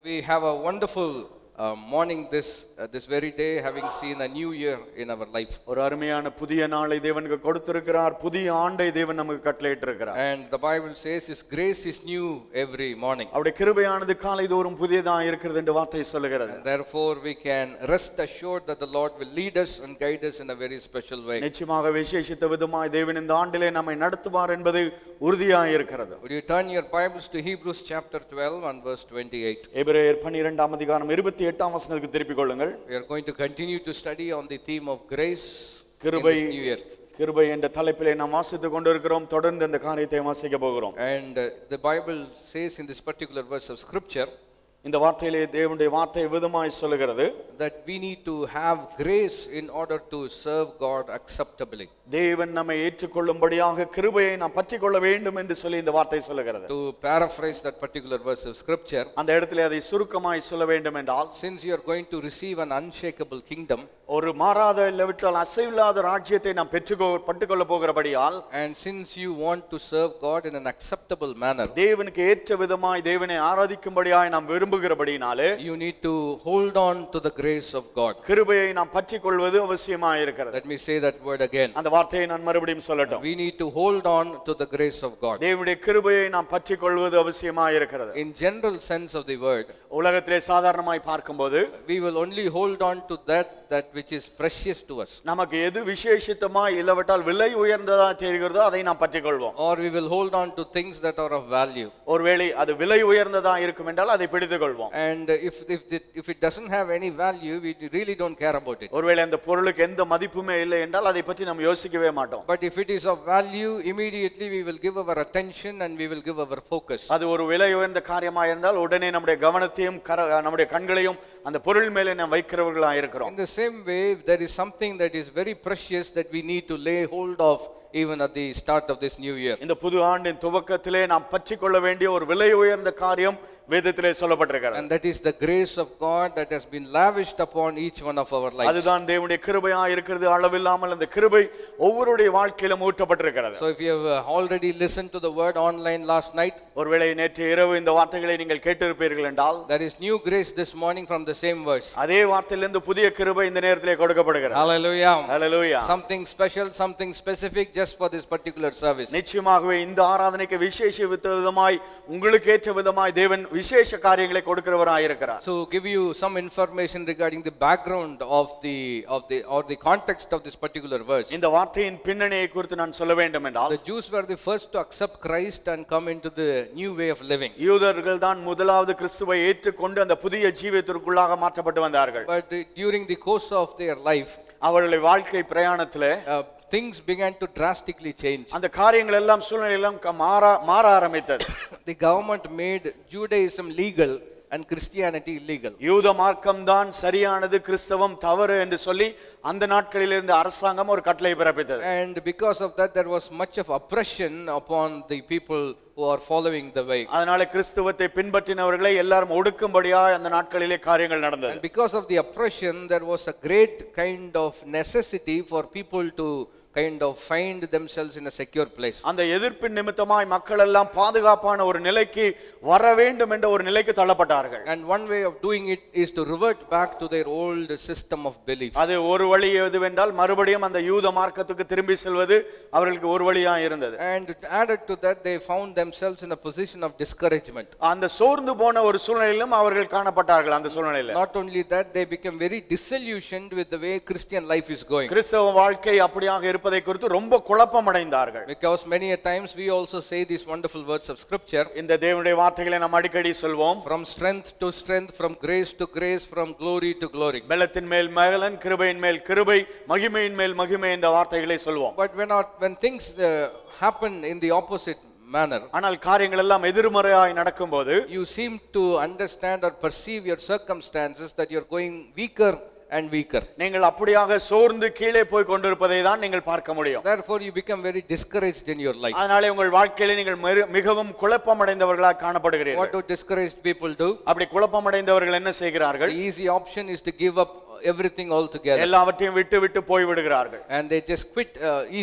We have a wonderful uh, morning this, uh, this very day, having seen a new year in our life. ஒரு அருமையான புதிய நாளை தேவனுக்கு கொடுத்திருக்கிறார் புதிய ஆண்டை தேவன் நமக்கு கட்டளையிட்டு இருக்கிறார் And the Bible says His grace is new every morning. அவருடைய கிருபையானது காலை தோறும் புதியதா இருக்கிறது என்று வார்த்தை சொல்லுகிறது And therefore, we can rest assured that the Lord will lead us and guide us in a very special way. நிச்சயமாக விசேஷித்த விதமாய் தேவன் இந்த ஆண்டிலே நம்மை நடத்துவார் என்பது உறுதியாய் இருக்கிறது Would you turn your Bibles to Hebrews chapter 12 and verse 28? எபிரேயர் பன்னிரெண்டாம் அதிகாரம் இருபத்தி எட்டாம் வசனத்துக்கு திருப்பிக் கொள்ளுங்கள் We are going to continue to study on the theme of grace in கிருபை this new year. கிருபை என்ற தலைப்பிலே நாம் வாசித்துக் கொண்டிருக்கிறோம் தொடர்ந்து இந்த காரியத்தை வாசிக்க போகிறோம் And uh, the Bible says in this particular verse of scripture இந்த வார்த்தையிலே தேவனுடைய வார்த்தை விதமாய் சொல்லுகிறது that we need to have grace in order to serve God acceptably. தேவன் நம்மை ஏற்றுக்கொள்ளும்படியாக கிருபையை நாம் பற்றிக் கொள்ள வேண்டும் என்று சொல்லி இந்த வார்த்தை சொல்லுகிறது To paraphrase that particular verse of scripture, அந்த இடத்திலே அதை சுருக்கமாய் சொல்ல வேண்டும் என்றால் since you are going to receive an unshakable kingdom, ஒரு மாறாத இல்லவிட்டால் அசைவில்லாத ராஜ்யத்தை நாம் பெற்றுக்கொ பட்டுக்கொள்ள போகிறபடியால் and since you want to serve God in an acceptable manner, தேவனுக்கு ஏற்ற விதமாய் தேவனை ஆராதிக்கும்படியாய் நாம் விரும்புகிறபடினாலே you need to hold on to the grace of God. கிருபையை நாம் பற்றிக் கொள்வது அவசியமாய் இருக்கிறது Let me say that word again. அந்த வார்த்தையை நான் மறுபடியும் சொல்லட்டும் We need to hold on to the grace of God. தேவனுடைய கிருபையை நாம் பற்றிக் கொள்வது அவசியமாய் இருக்கிறது In general sense of the word, உலகத்திலே சாதாரணமாய் பார்க்கும்போது we will only hold on to that that which is precious to us. நமக்கு எது விசேஷித்தமாய் இல்லாவிட்டால் விலை உயர்ந்ததா தெரிகிறதோ அதை நாம் பற்றிக் கொள்வோம் Or we will hold on to things that are of value. ஒருவேளை அது விலை உயர்ந்ததா இருக்கும் என்றால் அதை பிடித்துக் கொள்வோம் And if, if, it, if it doesn't have any value, we really don't care about it. ஒருவேளை அந்த பொருளுக்கு எந்த மதிப்புமே இல்லை என்றால் அதை பற்றி நாம் யோசிக்கவே மாட்டோம் But if it is of value, immediately we will give our attention and we will give our focus. அது ஒரு விலை உயர்ந்த காரியமா இருந்தால் உடனே நம்முடைய கவனத்தையும் கர நம்முடைய கண்களையும் அந்த பொருள் மேலே நாம் வைக்கிறவர்களா இருக்கிறோம் In the same way, there is something that is very precious that we need to lay hold of even at the start of this new year. இந்த புது ஆண்டின் துவக்கத்திலே நாம் பற்றி கொள்ள வேண்டிய ஒரு விலை உயர்ந்த காரியம் வேதத்திலே சொல்லப்பட்டிருக்கிறது And that is the grace of God that has been lavished upon each one of our lives. அதுதான் தேவனுடைய கிருபையா இருக்கிறது அளவில்லாமல் அந்த கிருபை ஒவ்வொருடைய வாழ்க்கையிலும் ஊற்றப்பட்டிருக்கிறது So if you have uh, already listened to the word online last night, ஒருவேளை நேற்று இரவு இந்த வார்த்தைகளை நீங்கள் கேட்டிருப்பீர்கள் என்றால் there is new grace this morning from the same verse. அதே வார்த்தையிலிருந்து புதிய கிருபை இந்த நேரத்திலே கொடுக்கப்படுகிறது Hallelujah. Hallelujah Something special, something specific just for this particular service. நிச்சயமாகவே இந்த ஆராதனைக்கு விசேஷ விதமாய் உங்களுக்கு ஏற்ற விதமாய் தேவன் விசேஷ காரியங்களை கொடுக்கிறவராய் இருக்கிறார் To give you some information regarding the background of the of the or the context of this particular verse. இந்த வார்த்தையின் பின்னணியை குறித்து நான் சொல்ல வேண்டும் என்றால் The Jews were the first to accept Christ and come into the new way of living. யூதர்கள் தான் முதலாவது கிறிஸ்துவை ஏற்றுக்கொண்டு அந்த புதிய ஜீவியத்திற்குள்ளாக மாற்றப்பட்டு வந்தார்கள் But the- during the course of their life, அவர்களுடைய வாழ்க்கை பிரயாணத்திலே uh, things began to drastically change. அந்த காரியங்கள் எல்லாம் சூழ்நிலை எல்லாம் க- மாற மாற ஆரம்பித்தது The government made Judaism legal and Christianity illegal. யூத மார்க்கம் தான் சரியானது கிறிஸ்தவம் தவறு என்று சொல்லி அந்த நாட்களில் இருந்த அரசாங்கம் ஒரு கட்டளை பிறப்பித்தது And because of that, there was much of oppression upon the people who are following the way. அதனால கிறிஸ்துவத்தை பின்பற்றினவர்களை எல்லாரும் ஒடுக்கும்படியா அந்த நாட்களிலே காரியங்கள் நடந்தது And because of the oppression, there was a great kind of necessity for people to kind of find themselves in a secure place. அந்த எதிர்ப்பின் நிமித்தமாய் மக்கள் எல்லாம் பாதுகாப்பான ஒரு நிலைக்கு வர வேண்டும் என்ற ஒரு நிலைக்கு தள்ளப்பட்டார்கள் And one way of doing it is to revert back to their old system of belief. அது ஒரு வழி எதுவென்றால் மறுபடியும் அந்த யூத மார்க்கத்துக்கு திரும்பி செல்வது அவர்களுக்கு ஒரு வழியா இருந்தது And added to that, they found themselves in a position of discouragement. அந்த சோர்ந்து போன ஒரு சூழ்நிலையிலும் அவர்கள் காணப்பட்டார்கள் அந்த சூழ்நிலையில Not only that, they became very disillusioned with the way Christian life is going. கிறிஸ்தவ வாழ்க்கை அப்படியாக இருப்பதை குறித்து ரொம்ப குழப்பம் அடைந்தார்கள் Because many a times we also say these wonderful words of scripture இந்த தேவனுடைய வார்த்தைகளை நாம் அடிக்கடி சொல்வோம் from strength to strength, from grace to grace, from glory to glory. பெலத்தின் மேல் மகளன் கிருபையின் மேல் கிருபை மகிமையின் மேல் மகிமை என்ற வார்த்தைகளை சொல்வோம் But when, our, when things uh, happen in the opposite manner, ஆனால் காரியங்கள் எல்லாம் எதிர்மறையாய் நடக்கும்போது you seem to understand or perceive your circumstances that you're going weaker and weaker. நீங்கள் அப்படியாக சோர்ந்து கீழே போய் கொண்டிருப்பதை தான் நீங்கள் பார்க்க முடியும் Therefore, you become very discouraged in your life. அதனாலே உங்கள் வாழ்க்கையில நீங்கள் மெரு- மிகவும் குழப்பமடைந்தவர்களாக காணப்படுகிறீர்கள் What do discouraged people do? அப்படி குழப்பமடைந்தவர்கள் என்ன செய்கிறார்கள் The easy option is to give up everything altogether. எல்லாவற்றையும் விட்டு விட்டு போய் விடுகிறார்கள் And they just quit uh, easily.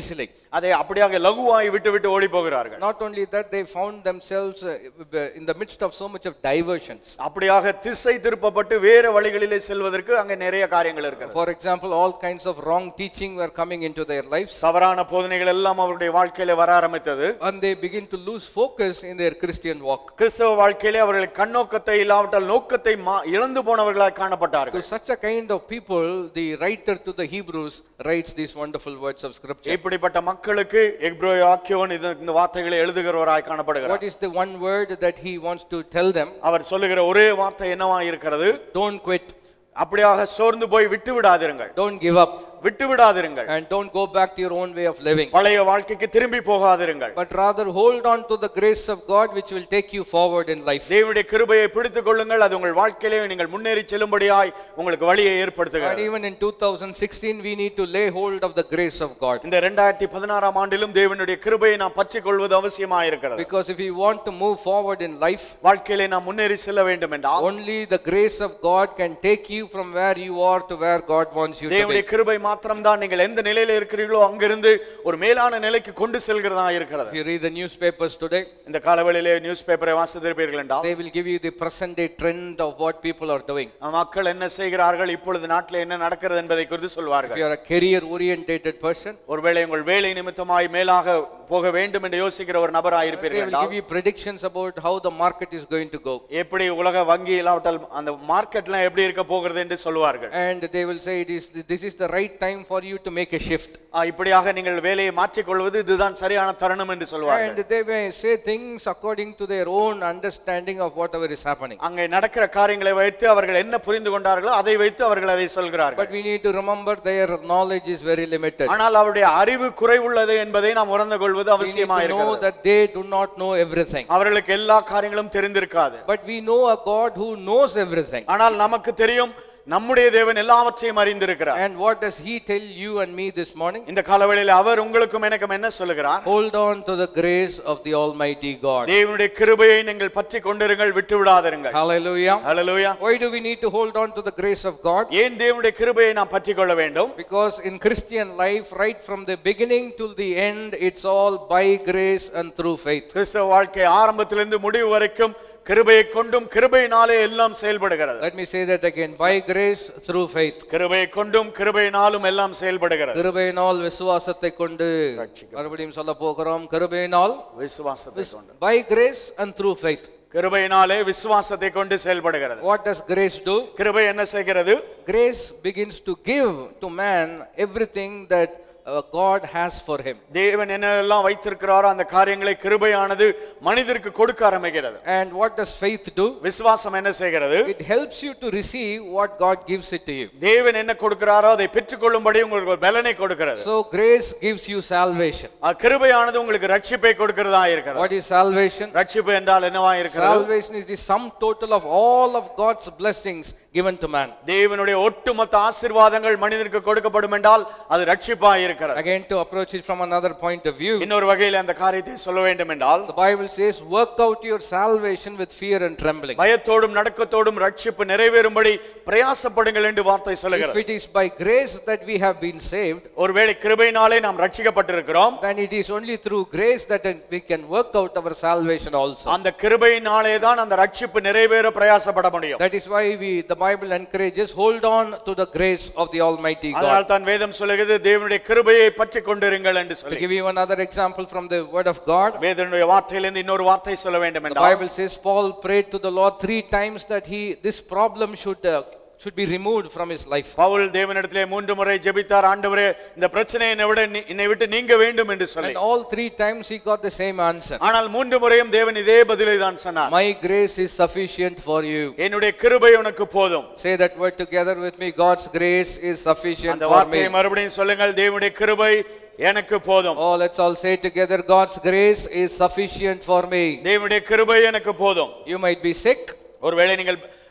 அதை அப்படியாக லகுவாய் விட்டு விட்டு ஓடி போகிறார்கள் Not only that, they found themselves uh, in the midst of so much of diversions. அப்படியாக திசை திருப்பப்பட்டு வேறு வழிகளிலே செல்வதற்கு அங்கே நிறைய காரியங்கள் இருக்கிறது For example, all kinds of wrong teaching were coming into their lives, தவறான போதனைகள் எல்லாம் அவருடைய வாழ்க்கையில வர ஆரம்பித்தது and they begin to lose focus in their Christian walk. கிறிஸ்தவ வாழ்க்கையிலே அவர்கள் கண்ணோக்கத்தை இல்லாவிட்டால் நோக்கத்தை மா- இழந்து போனவர்களாக காணப்பட்டார்கள் To such a kind of people, the writer to the Hebrews writes these wonderful words of scripture. இப்படிப்பட்ட மக்களுக்கு எப்ரோ ஆக்கியோன் இது இந்த வார்த்தைகளை எழுதுகிறவராய் காணப்படுகிறார் What is the one word that he wants to tell them? அவர் சொல்லுகிற ஒரே வார்த்தை என்னவா இருக்கிறது Don't quit, அப்படியாக சோர்ந்து போய் விட்டு விடாதிருங்கள் don't give up, விட்டு விடாதிருங்கள் and don't go back to your own way of living. பழைய வாழ்க்கைக்கு திரும்பி போகாதிருங்கள் But rather hold on to the grace of God which will take you forward in life. தேவனுடைய கிருபையை பிடித்துக் கொள்ளுங்கள் அது உங்கள் வாழ்க்கையிலே நீங்கள் முன்னேறி செல்லும்படியாய் உங்களுக்கு வழியை And ஏற்படுத்துகிறது even in 2016, we need to lay hold of the grace of God. இந்த இரண்டாயிரத்தி பதினாறாம் ஆண்டிலும் தேவனுடைய கிருபையை நாம் பற்றிக் கொள்வது அவசியமாக இருக்கிறது Because if we want to move forward in life, வாழ்க்கையிலே நாம் முன்னேறி செல்ல வேண்டும் என்றால் only the grace of God can take you from where you are to where God wants you to தேவனுடைய be. கிருபை மாத்திரம்தான் நீங்கள் எந்த நிலையில இருக்கிறீர்களோ அங்கிருந்து ஒரு மேலான நிலைக்கு கொண்டு செல்கிறதா இருக்கிறது If you read the newspapers today, இந்த காலவெளியிலே நியூஸ் பேப்பரை வாசித்திருப்பீர்கள் என்றால் they will give you the present day trend of what people are doing. மக்கள் என்ன செய்கிறார்கள் இப்பொழுது நாட்டில் என்ன நடக்கிறது என்பதை குறித்து If சொல்வார்கள் you are a career orientated person, ஒருவேளை உங்கள் வேலை நிமித்தமாய் மேலாக போக வேண்டும் என்று யோசிக்கிற ஒரு நபராக they இருப்பீர்கள் will என்றால் give you predictions about how the market is going to go. எப்படி உலக வங்கி இல்லாவிட்டால் அந்த மார்க்கெட்லாம் எப்படி இருக்க போகிறது என்று சொல்லுவார்கள் And they will say it is this is the right time for you to make a shift. ஆ, இப்படியாக நீங்கள் வேலையை மாற்றிக்கொள்வது இதுதான் சரியான தருணம் என்று சொல்வார்கள் And they may say things according to their own understanding of whatever is happening. அங்கே நடக்கிற காரியங்களை வைத்து அவர்கள் என்ன புரிந்து கொண்டார்களோ அதை வைத்து அவர்கள் அதை சொல்கிறார்கள் But we need to remember their knowledge is very limited. ஆனால் அவருடைய அறிவு குறைவுள்ளது என்பதை நாம் உணர்ந்து கொள்வது We need அவசியமா to know இருக்கிறது that they do not know everything. அவர்களுக்கு எல்லா காரியங்களும் தெரிந்திருக்காது But we know a God who knows everything. ஆனால் நமக்கு தெரியும் நம்முடைய தேவன் எல்லாவற்றையும் அறிந்திருக்கிறார் And what does He tell you and me this morning? இந்த காலவேளையில் அவர் உங்களுக்கும் எனக்கும் என்ன சொல்லுகிறார் Hold on to the grace of the Almighty God. தேவனுடைய கிருபையை நீங்கள் பற்றி கொண்டிருங்கள் விட்டு விடாதிருங்கள் Hallelujah. Hallelujah Why do we need to hold on to the grace of God? ஏன் தேவனுடைய கிருபையை நாம் பற்றி கொள்ள வேண்டும் Because in Christian life, right from the beginning till the end, it's all by grace and through faith. கிறிஸ்தவ வாழ்க்கை ஆரம்பத்திலிருந்து முடிவு வரைக்கும் கிருபையை கொண்டும் கிருபையினாலே எல்லாம் செயல்படுகிறது Let me say that again. By grace through faith. கிருபையை கொண்டும் கிருபையினாலும் எல்லாம் செயல்படுகிறது கிருபையினால் விசுவாசத்தை கொண்டு மறுபடியும் சொல்ல போகிறோம் கிருபையினால் விசுவாசத்தை கொண்டு by grace and through faith. கிருபையினாலே விசுவாசத்தை கொண்டு செயல்படுகிறது What does grace do? கிருபை என்ன செய்கிறது Grace begins to give to man everything that uh, God has for him. தேவன் என்னெல்லாம் வைத்திருக்கிறாரோ அந்த காரியங்களை கிருபையானது மனிதருக்கு கொடுக்க ஆரம்பிக்கிறது And what does faith do? விசுவாசம் என்ன செய்கிறது It helps you to receive what God gives it to you. தேவன் என்ன கொடுக்கிறாரோ அதை பெற்றுக்கொள்ளும்படி உங்களுக்கு ஒரு பலனை கொடுக்கிறது So grace gives you salvation. அஹ் கிருபையானது உங்களுக்கு ரட்சிப்பை கொடுக்கிறதா இருக்கிறது What is salvation? ரட்சிப்பு என்றால் என்னவா இருக்கிறது Salvation is the sum total of all of God's blessings given to man. தேவனுடைய ஒட்டுமொத்த ஆசீர்வாதங்கள் மனிதனுக்கு கொடுக்கப்படும் என்றால் அது ரட்சிப்பா இருக்கிறது Again, to approach it from another point of view, இன்னொரு வகையில் அந்த காரியத்தை சொல்ல வேண்டும் என்றால் the Bible says, work out your salvation with fear and trembling. பயத்தோடும் நடுக்கத்தோடும் ரட்சிப்பு நிறைவேறும்படி பிரயாசப்படுங்கள் என்று வார்த்தை If சொல்லுகிறது it is by grace that we have been saved, ஒருவேளை கிருபையினாலே நாம் ரட்சிக்கப்பட்டிருக்கிறோம் then it is only through grace that we can work out our salvation also. அந்த கிருபையினாலே தான் அந்த ரட்சிப்பு நிறைவேற பிரயாசப்பட முடியும் That is why we, the Bible encourages, hold on to the grace of the Almighty God. அதனால் தான் வேதம் சொல்லுகிறது தேவனுடைய கிருபையை பற்றி கொண்டிருங்கள் என்று To சொல்லி give you another example from the Word of God, வேதனுடைய வார்த்தையிலிருந்து இன்னொரு வார்த்தை சொல்ல வேண்டும் the என்றால் Bible says Paul prayed to the Lord three times that he, this problem should, uh, should be removed from his life. Pavul தேவனிடத்திலே மூன்று முறை ஜெபித்தார் ஆண்டவரே இந்த பிரச்சனை என்னை விட நீ- என்னை விட்டு நீங்க வேண்டும் என்று சொல்லி And all three times he got the same answer. ஆனால் மூன்று முறையும் தேவன் இதே பதிலை தான் சொன்னார் My grace is sufficient for you. என்னுடைய கிருபை உனக்கு போதும் Say that word together with me. God's grace is sufficient அந்த for வார்த்தையை me. மறுபடியும் சொல்லுங்கள் தேவனுடைய கிருபை எனக்கு போதும் Oh, let's all say together. God's grace is sufficient for me. தேவனுடைய கிருபை எனக்கு போதும் You might be sick. ஒருவேளை நீங்கள்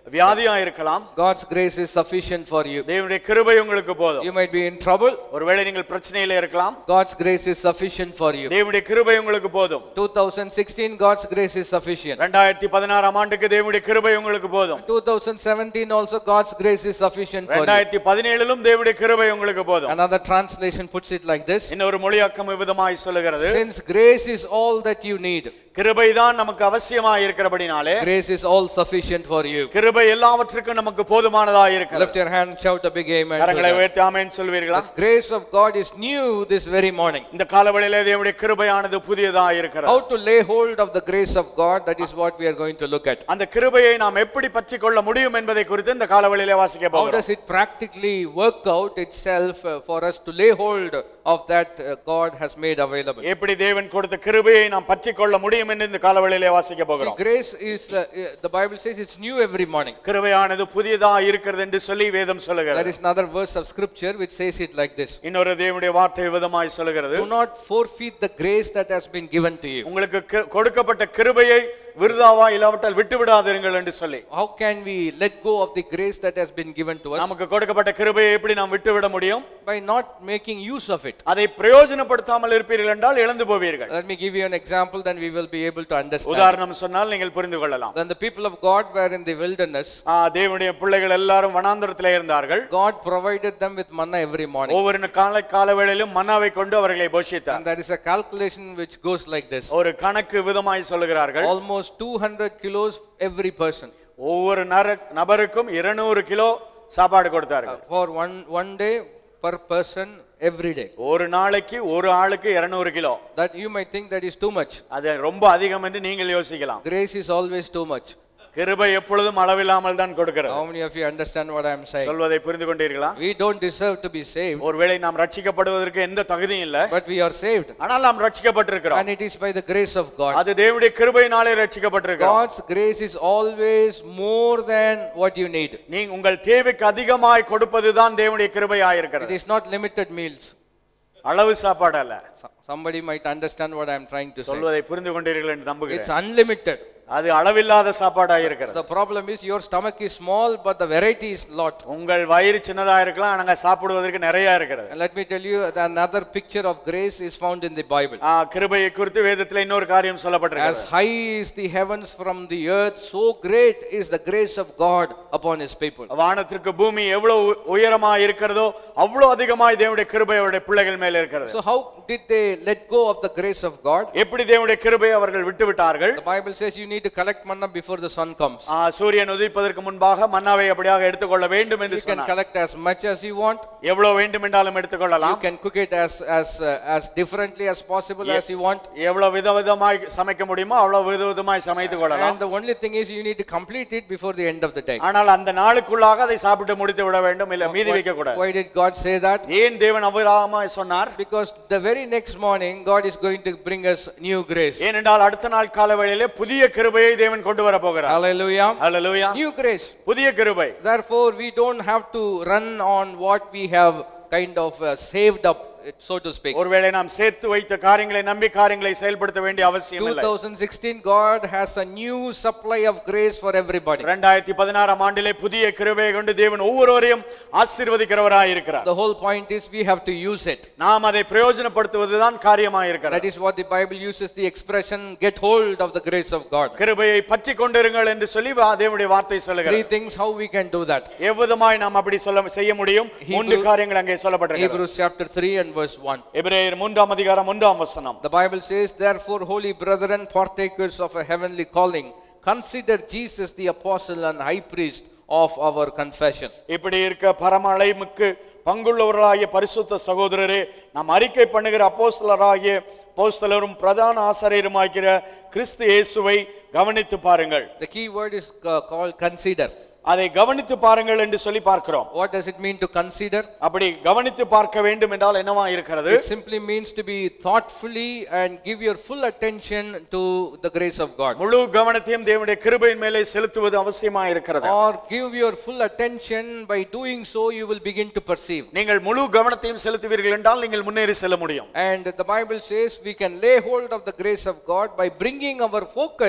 வியாதியா இருக்கலாம் God's grace is sufficient for you. தேவனுடைய கிருபை உங்களுக்கு போதும் You might be in trouble. ஒருவேளை நீங்கள் பிரச்சனையில இருக்கலாம் God's grace is sufficient for you. தேவனுடைய கிருபை உங்களுக்கு போதும் 2016, God's grace is sufficient. ரெண்டாயிரத்தி பதினாறாம் ஆண்டுக்கு தேவனுடைய கிருபை உங்களுக்கு போதும் 2017 also God's grace is sufficient for you. ரெண்டாயிரத்தி பதினேழிலும் தேவனுடைய கிருபை உங்களுக்கு போதும் Another translation puts it like this. இன்னொரு மொழியாக்கம் விதமாய் சொல்லுகிறது Since grace is all that you need, கிருபைதான் நமக்கு அவசியமாய் இருக்கிறபடினாலே grace is all sufficient for you. கிருபை எல்லாவற்றுக்கும் நமக்கு போதுமானதாய் இருக்கிறது Lift your hand, shout a big amen. to கரங்களை that. உயர்த்தி ஆமென் சொல்வீர்களா The grace of God is new this very morning. இந்த காலவெளியிலே தேவனுடைய கிருபையானது புதியதாய் இருக்கிறது How to lay hold of the grace of God, that is what we are going to look at. அந்த கிருபையை நாம் எப்படி பற்றி கொள்ள முடியும் என்பதை குறித்து இந்த காலவெளியிலே வாசிக்க How போகிறோம் does it practically work out itself uh, for us to lay hold of that uh, God has made available? எப்படி தேவன் கொடுத்த கிருபையை நாம் பற்றி கொள்ள முடியும் என்று இந்த காலவெளியிலே வாசிக்க See, போகிறோம் grace is the, uh, the Bible says it's new every morning. கிருபையானது புதியதா இருக்கிறது என்று சொல்லி வேதம் There சொல்லுகிறது is another verse of scripture which says it like this. இன்னொரு தேவனுடைய வார்த்தை விதமாய் சொல்லுகிறது Do not forfeit the grace that has been given to you. உங்களுக்கு கி- கொடுக்கப்பட்ட கிருபையை விருதாவா இல்லாவிட்டால் விட்டு விடாதீர்கள் என்று சொல்லி How can we let go of the grace that has been given to us? நமக்கு கொடுக்கப்பட்ட கிருபையை எப்படி நாம் விட்டு விட முடியும் By not making use of it. அதை பிரயோஜனப்படுத்தாமல் இருப்பீர்கள் என்றால் இழந்து போவீர்கள் Let me give you an example, then we will be able to understand. உதாரணம் சொன்னால் நீங்கள் புரிந்து கொள்ளலாம் When the people of God were in the wilderness, ஆ, தேவனுடைய பிள்ளைகள் எல்லாரும் வனாந்தரத்திலே இருந்தார்கள் God provided them with manna every morning. ஒவ்வொரு கால காலவேளையிலும் மன்னாவை கொண்டு அவர்களை போஷித்தார் And there is a calculation which goes like this. ஒரு கணக்கு விதமாய் சொல்லுகிறார்கள் Almost 200 kilos every person. ஒவ்வொரு நர நபருக்கும் இருநூறு கிலோ சாப்பாடு கொடுத்தார்கள் For one, one day per person every day. ஒரு நாளைக்கு ஒரு ஆளுக்கு இருநூறு kilo That you might think that is too much. அது ரொம்ப அதிகம் என்று நீங்கள் யோசிக்கலாம் Grace is always too much. கிருபை எப்பொழுதும் அளவில்லாமல் தான் கொடுக்கிறது How many of you understand what I am saying? சொல்வதை புரிந்து கொண்டீர்களா We don't deserve to be saved, ஒருவேளை நாம் ரட்சிக்கப்படுவதற்கு எந்த தகுதியும் இல்ல but we are saved. ஆனால் நாம் ரட்சிக்கப்பட்டிருக்கிறோம் And it is by the grace of God. அது தேவனுடைய கிருபையினாலே ரட்சிக்கப்பட்டிருக்கிறோம் God's grace is always more than what you need. நீ உங்கள் தேவைக்கு அதிகமாய் கொடுப்பதுதான் தேவனுடைய It கிருபையாயிருக்கிறது is not limited meals. அளவு சாப்பாடு அல்ல So- Somebody might understand what I am trying to say. சொல்வதை புரிந்து கொண்டீர்கள் என்று It's நம்புகிறேன் unlimited. அது அளவில்லாத சாப்பாடாயிருக்கிறது The problem is your stomach is small, but the variety is lot. உங்கள் வயிறு சின்னதா இருக்கலாம் ஆனா சாப்பிடுவதற்கு நிறைய இருக்கிறது And let me tell you, that another picture of grace is found in the Bible. ஆ, கிருபையை குறித்து வேதத்துல இன்னொரு காரியம் As சொல்லப்பட்டிருக்கிறது high is the heavens from the earth, so great is the grace of God upon his people. வானத்திற்கு பூமி எவ்வளவு உ- உயரமா இருக்கிறதோ அவ்வளவு அதிகமாய் தேவனுடைய கிருபை அவருடைய பிள்ளைகள் மேல இருக்கிறது So how did they let go of the grace of God? எப்படி தேவனுடைய கிருபை அவர்கள் விட்டு விட்டார்கள் The Bible says you need to collect manna before the sun comes. ஆ, சூரியன் உதிப்பதற்கு முன்பாக மன்னாவை அப்படியாக எடுத்துக்கொள்ள வேண்டும் என்று You can சொன்னார் collect as much as you want. எவ்வளவு வேண்டும் என்றாலும் You எடுத்துக்கொள்ளலாம் can cook it as as uh, as differently as possible as you want. எவ்வளவு விதவிதமாய் சமைக்க முடியுமோ அவ்வளவு விதவிதமாய் சமைத்துக் கொள்ளலாம் And the only thing is you need to complete it before the end of the day. ஆனால் அந்த நாளுக்குள்ளாக அதை சாப்பிட்டு முடித்து விட வேண்டும் இல்ல மீதி வைக்க கூடாது Why did God say that? ஏன் தேவன் அவ்வளவாய் சொன்னார் Because the very next morning God is going to bring us new grace. ஏனென்றால் அடுத்த நாள் காலவேளையிலே புதிய கிருபையை தேவன் கொண்டு வர போகிறார் Hallelujah. அல்லேலூயா New grace. புதிய கிருபை Therefore, we don't have to run on what we have kind of uh, saved up, so to speak. ஒருவேளை நாம் சேர்த்து வைத்த காரியங்களை நம்பி காரியங்களை செயல்படுத்த வேண்டிய அவசியம் இல்லை 2016, God has a new supply of grace for everybody. இரண்டாயிரத்தி பதினாறாம் ஆண்டிலே புதிய கிருபையை கொண்டு தேவன் ஒவ்வொருவரையும் ஆசீர்வதிக்கிறவராய் இருக்கிறார் The whole point is we have to use it. நாம் அதை பிரயோஜனப்படுத்துவதுதான் காரியமாய் இருக்கிறது That is what the Bible uses the expression get hold of the grace of God. கிருபையை பற்றி கொண்டிருங்கள் என்று சொல்லி வா- தேவனுடைய வார்த்தை Three சொல்லுகிறது things how we can do that. எவ்விதமாய் நாம் அப்படி சொல்ல செய்ய முடியும் மூன்று Hebrew- காரியங்கள் அங்கே சொல்லப்பட்டிருக்கிறது Hebrews chapter 3 and verse 1. எபிரேயர் மூன்றாம் அதிகாரம் ஒன்றாம் வசனம் The Bible says, Therefore, holy brethren, partakers of a heavenly calling, consider Jesus the apostle and high priest of our confession. இப்படி இருக்க பரம அழைமுக்கு பங்குள்ளவர்களாகிய பரிசுத்த சகோதரரே நாம் அறிக்கை பண்ணுகிற அப்போஸ்தலராகிய அப்போஸ்தலரும் பிரதான ஆசாரியருமாகிற கிறிஸ்து இயேசுவை கவனித்து பாருங்கள் The key word is uh, called consider. அதை கவனித்து பாருங்கள் என்று சொல்லி பார்க்கிறோம் What does it mean to consider? அப்படி கவனித்து பார்க்க வேண்டும் என்றால் என்னவா இருக்கிறது It simply means to be thoughtfully and give your full attention to the grace of God. முழு கவனத்தையும் தேவனுடைய கிருபையின் மேலே செலுத்துவது அவசியமா இருக்கிறது Or give your full attention, by doing so, you will begin to perceive. நீங்கள் முழு கவனத்தையும் செலுத்துவீர்கள் என்றால் நீங்கள் முன்னேறி செல்ல முடியும் And the Bible says we can lay hold of the grace of God by bringing our focus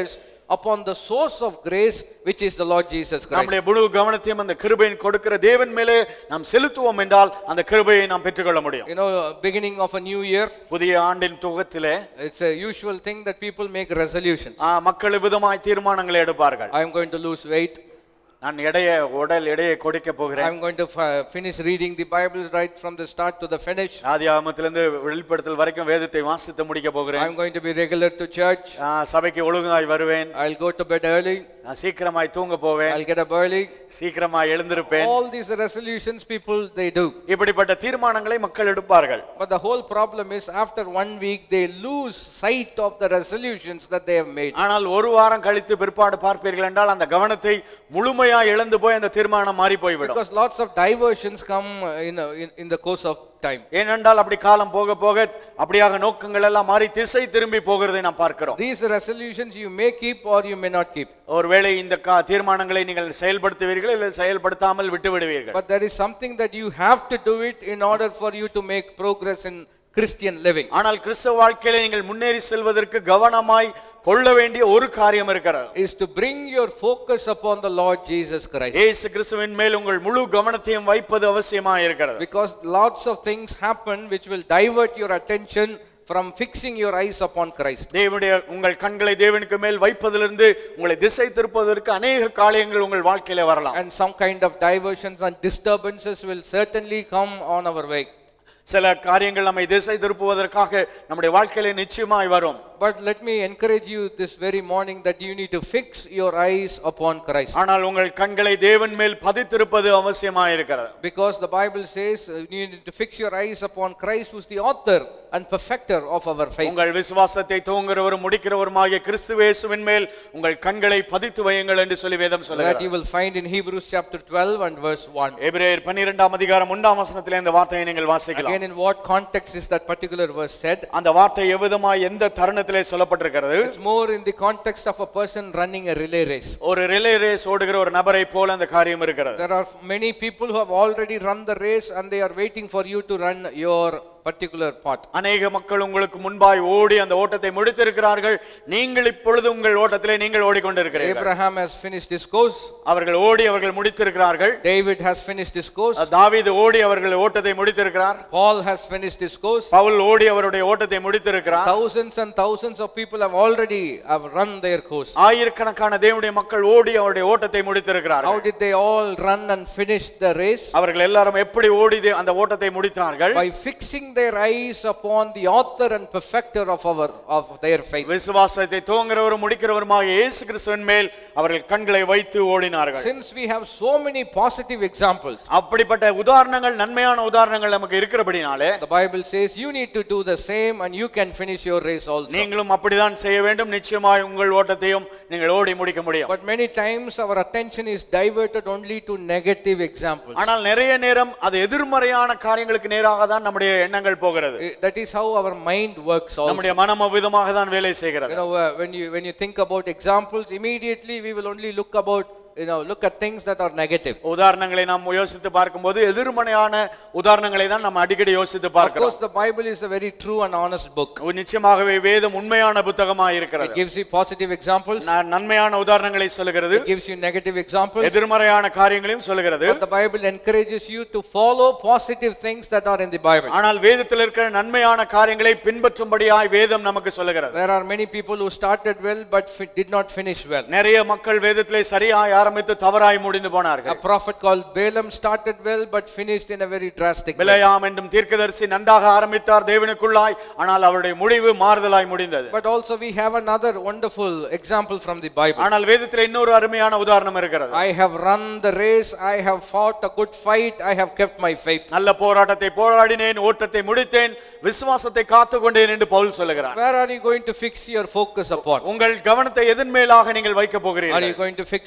upon the source of grace, which is the Lord Jesus Christ. நம்முடைய முழு கவனத்தையும் அந்த கிருபையின் கொடுக்கிற தேவன் மேலே நாம் செலுத்துவோம் என்றால் அந்த கிருபையை நாம் பெற்றுக்கொள்ள முடியும் You know, beginning of a new year, புதிய ஆண்டின் துவத்திலே it's a usual thing that people make resolutions. ஆ, மக்கள் விதமாய் தீர்மானங்களை எடுப்பார்கள் I am going to lose weight. நான் எடைய உடல் எடையை கொடுக்க போகிறேன் I'm going to fi- finish reading the Bible right from the start to the finish. ஆதியாகமத்திலிருந்து வெளிப்படுத்தல் வரைக்கும் வேதத்தை வாசித்து முடிக்க போகிறேன் I'm going to be regular to church. ஆ, சபைக்கு ஒழுங்காய் வருவேன் I'll go to bed early. நான் சீக்கிரமாய் தூங்க போவேன் I'll get up early. சீக்கிரமாய் எழுந்திருப்பேன் All these resolutions people they do. இப்படிப்பட்ட தீர்மானங்களை மக்கள் எடுப்பார்கள் But the whole problem is after one week they lose sight of the resolutions that they have made. ஆனால் ஒரு வாரம் கழித்து பிற்பாடு பார்ப்பீர்கள் என்றால் அந்த கவனத்தை முழுமையா இழந்து போய் அந்த தீர்மானம் மாறி போய்விடும் Because lots of diversions come uh, in, uh, in, in the course of time. ஏனென்றால் அப்படி காலம் போக போக அப்படியாக நோக்கங்கள் எல்லாம் மாறி திசை திரும்பி போகிறதை நாம் பார்க்கிறோம் These resolutions you may keep or you may not keep. ஒருவேளை இந்த கா- தீர்மானங்களை நீங்கள் செயல்படுத்துவீர்கள் இல்லை செயல்படுத்தாமல் விட்டு விடுவீர்கள் But there is something that you have to do it in order for you to make progress in Christian living. ஆனால் கிறிஸ்தவ வாழ்க்கையில நீங்கள் முன்னேறி செல்வதற்கு கவனமாய் கொள்ள வேண்டிய ஒரு காரியம் இருக்கிறது Is to bring your focus upon the Lord Jesus Christ. இயேசு கிறிஸ்துவின் மேல் உங்கள் முழு கவனத்தையும் வைப்பது அவசியமாக இருக்கிறது Because lots of things happen which will divert your attention from fixing your eyes upon Christ. தேவனுடைய உங்கள் கண்களை தேவனுக்கு மேல் வைப்பதிலிருந்து உங்களை திசை திருப்பதற்கு அநேக காரியங்கள் உங்கள் வாழ்க்கையில வரலாம் And some kind of diversions and disturbances will certainly come on our way. சில காரியங்கள் நம்மை திசை திருப்புவதற்காக நம்முடைய வாழ்க்கையில நிச்சயமாய் வரும் But let me encourage you this very morning that you need to fix your eyes upon Christ. ஆனால் உங்கள் கண்களை தேவன் மேல் பதித்திருப்பது அவசியமாய் இருக்கிறது Because the Bible says uh, you need to fix your eyes upon Christ, who's the author and perfecter of our faith. உங்கள் விசுவாசத்தை தூங்குறவரும் முடிக்கிறவருமாகிய கிறிஸ்துவேசுவின் மேல் உங்கள் கண்களை பதித்து வையுங்கள் என்று சொல்லி வேதம் That சொல்லுகிறது you will find in Hebrews chapter 12 and verse 1. எபிரேயர் பன்னிரெண்டாம் அதிகாரம் ஒன்றாம் வசனத்திலே இந்த வார்த்தையை நீங்கள் வாசிக்கலாம் Again, in what context is that particular verse said? அந்த வார்த்தை எவ்விதமாய் எந்த தருணத்திலே சொல்லப்பட்டிருக்கிறது It's more in the context of a person running a relay race. ஒரு ரிலே ரேஸ் ஓடுகிற ஒரு நபரை போல அந்த காரியம் இருக்கிறது There are many people who have already run the race and they are waiting for you to run your particular part. அநேக மக்கள் உங்களுக்கு முன்பாய் ஓடி அந்த ஓட்டத்தை முடித்திருக்கிறார்கள் நீங்கள் இப்பொழுது உங்கள் ஓட்டத்திலே நீங்கள் ஓடிக்கொண்டிருக்கிறீர்கள் Abraham has finished his course. அவர்கள் ஓடி அவர்கள் முடித்திருக்கிறார்கள் David has finished his course. தாவீது ஓடி அவர்கள் ஓட்டத்தை முடித்திருக்கிறார் Paul has finished his course. Pavul ஓடி அவருடைய ஓட்டத்தை முடித்திருக்கிறார் Thousands and thousands of people have already have run their course. ஆயிரக்கணக்கான தேவனுடைய மக்கள் ஓடி அவருடைய ஓட்டத்தை How முடித்திருக்கிறார்கள் did they all run and finish the race? அவர்கள் எல்லாரும் எப்படி ஓடி தே- அந்த ஓட்டத்தை முடித்தார்கள் By fixing their eyes upon the author and perfecter of our of their faith. விசுவாசத்தை துவங்குறவரும் முடிக்கிறவருமாக இயேசு கிறிஸ்துவின் மேல் அவர்கள் கண்களை வைத்து ஓடினார்கள் Since we have so many positive examples, அப்படிப்பட்ட உதாரணங்கள் நன்மையான உதாரணங்கள் நமக்கு இருக்கிறபடினாலே the Bible says you need to do the same and you can finish your race also. நீங்களும் அப்படிதான் செய்ய வேண்டும் நிச்சயமாய் உங்கள் ஓட்டத்தையும் நீங்கள் ஓடி முடிக்க முடியும் But many times our attention is diverted only to negative examples. ஆனால் நிறைய நேரம் அது எதிர்மறையான காரியங்களுக்கு நேராக தான் நம்முடைய எண்ணங்கள் போகிறது Eh, That is how our mind works also. நம்முடைய மனம் அவ்விதமாக தான் வேலை செய்கிறது You know, uh, when you when you think about examples, immediately we will only look about you know look at things that are negative. உதாரணங்களை நாம் யோசித்து பார்க்கும்போது எதிர்மறையான உதாரணங்களை தான் நம்ம அடிக்கடி யோசித்து Of பார்க்கிறோம் course, the Bible is a very true and honest book. நிச்சயமாகவே வேதம் உண்மையான புத்தகமாக It இருக்கிறது gives you positive examples. நான் நன்மையான உதாரணங்களை சொல்லுகிறது It gives you negative examples. எதிர்மறையான காரியங்களையும் சொல்லுகிறது But the Bible encourages you to follow positive things that are in the Bible. ஆனால் வேதத்தில் இருக்கிற நன்மையான காரியங்களை பின்பற்றும்படியாய் வேதம் நமக்கு சொல்லுகிறது There are many people who started well but fi- did not finish well. நிறைய மக்கள் வேதத்திலே சரியாய் ஆரம்பித்து தவறாய் முடிந்து A போனார்கள் prophet called Balaam started well but finished in a very drastic way. பிழையாம் என்றும் தீர்க்கதரிசி நன்றாக ஆரம்பித்தார் தேவனுக்குள்ளாய் ஆனால் அவருடைய முடிவு மாறுதலாய் முடிந்தது But also we have another wonderful example from the Bible. ஆனால் வேதத்தில் இன்னொரு அருமையான உதாரணம் இருக்கிறது I have run the race, I have fought a good fight, I have kept my faith. நல்ல போராட்டத்தை போராடினேன் ஓட்டத்தை முடித்தேன் விசுவாசத்தை காத்து கொண்டேன் என்று பவுல் சொல்லுகிறார் Where are you going to fix your focus upon? உங்கள் கவனத்தை எதன் மேலாக நீங்கள் வைக்க Are போகிறீர்கள் you going to fix it upon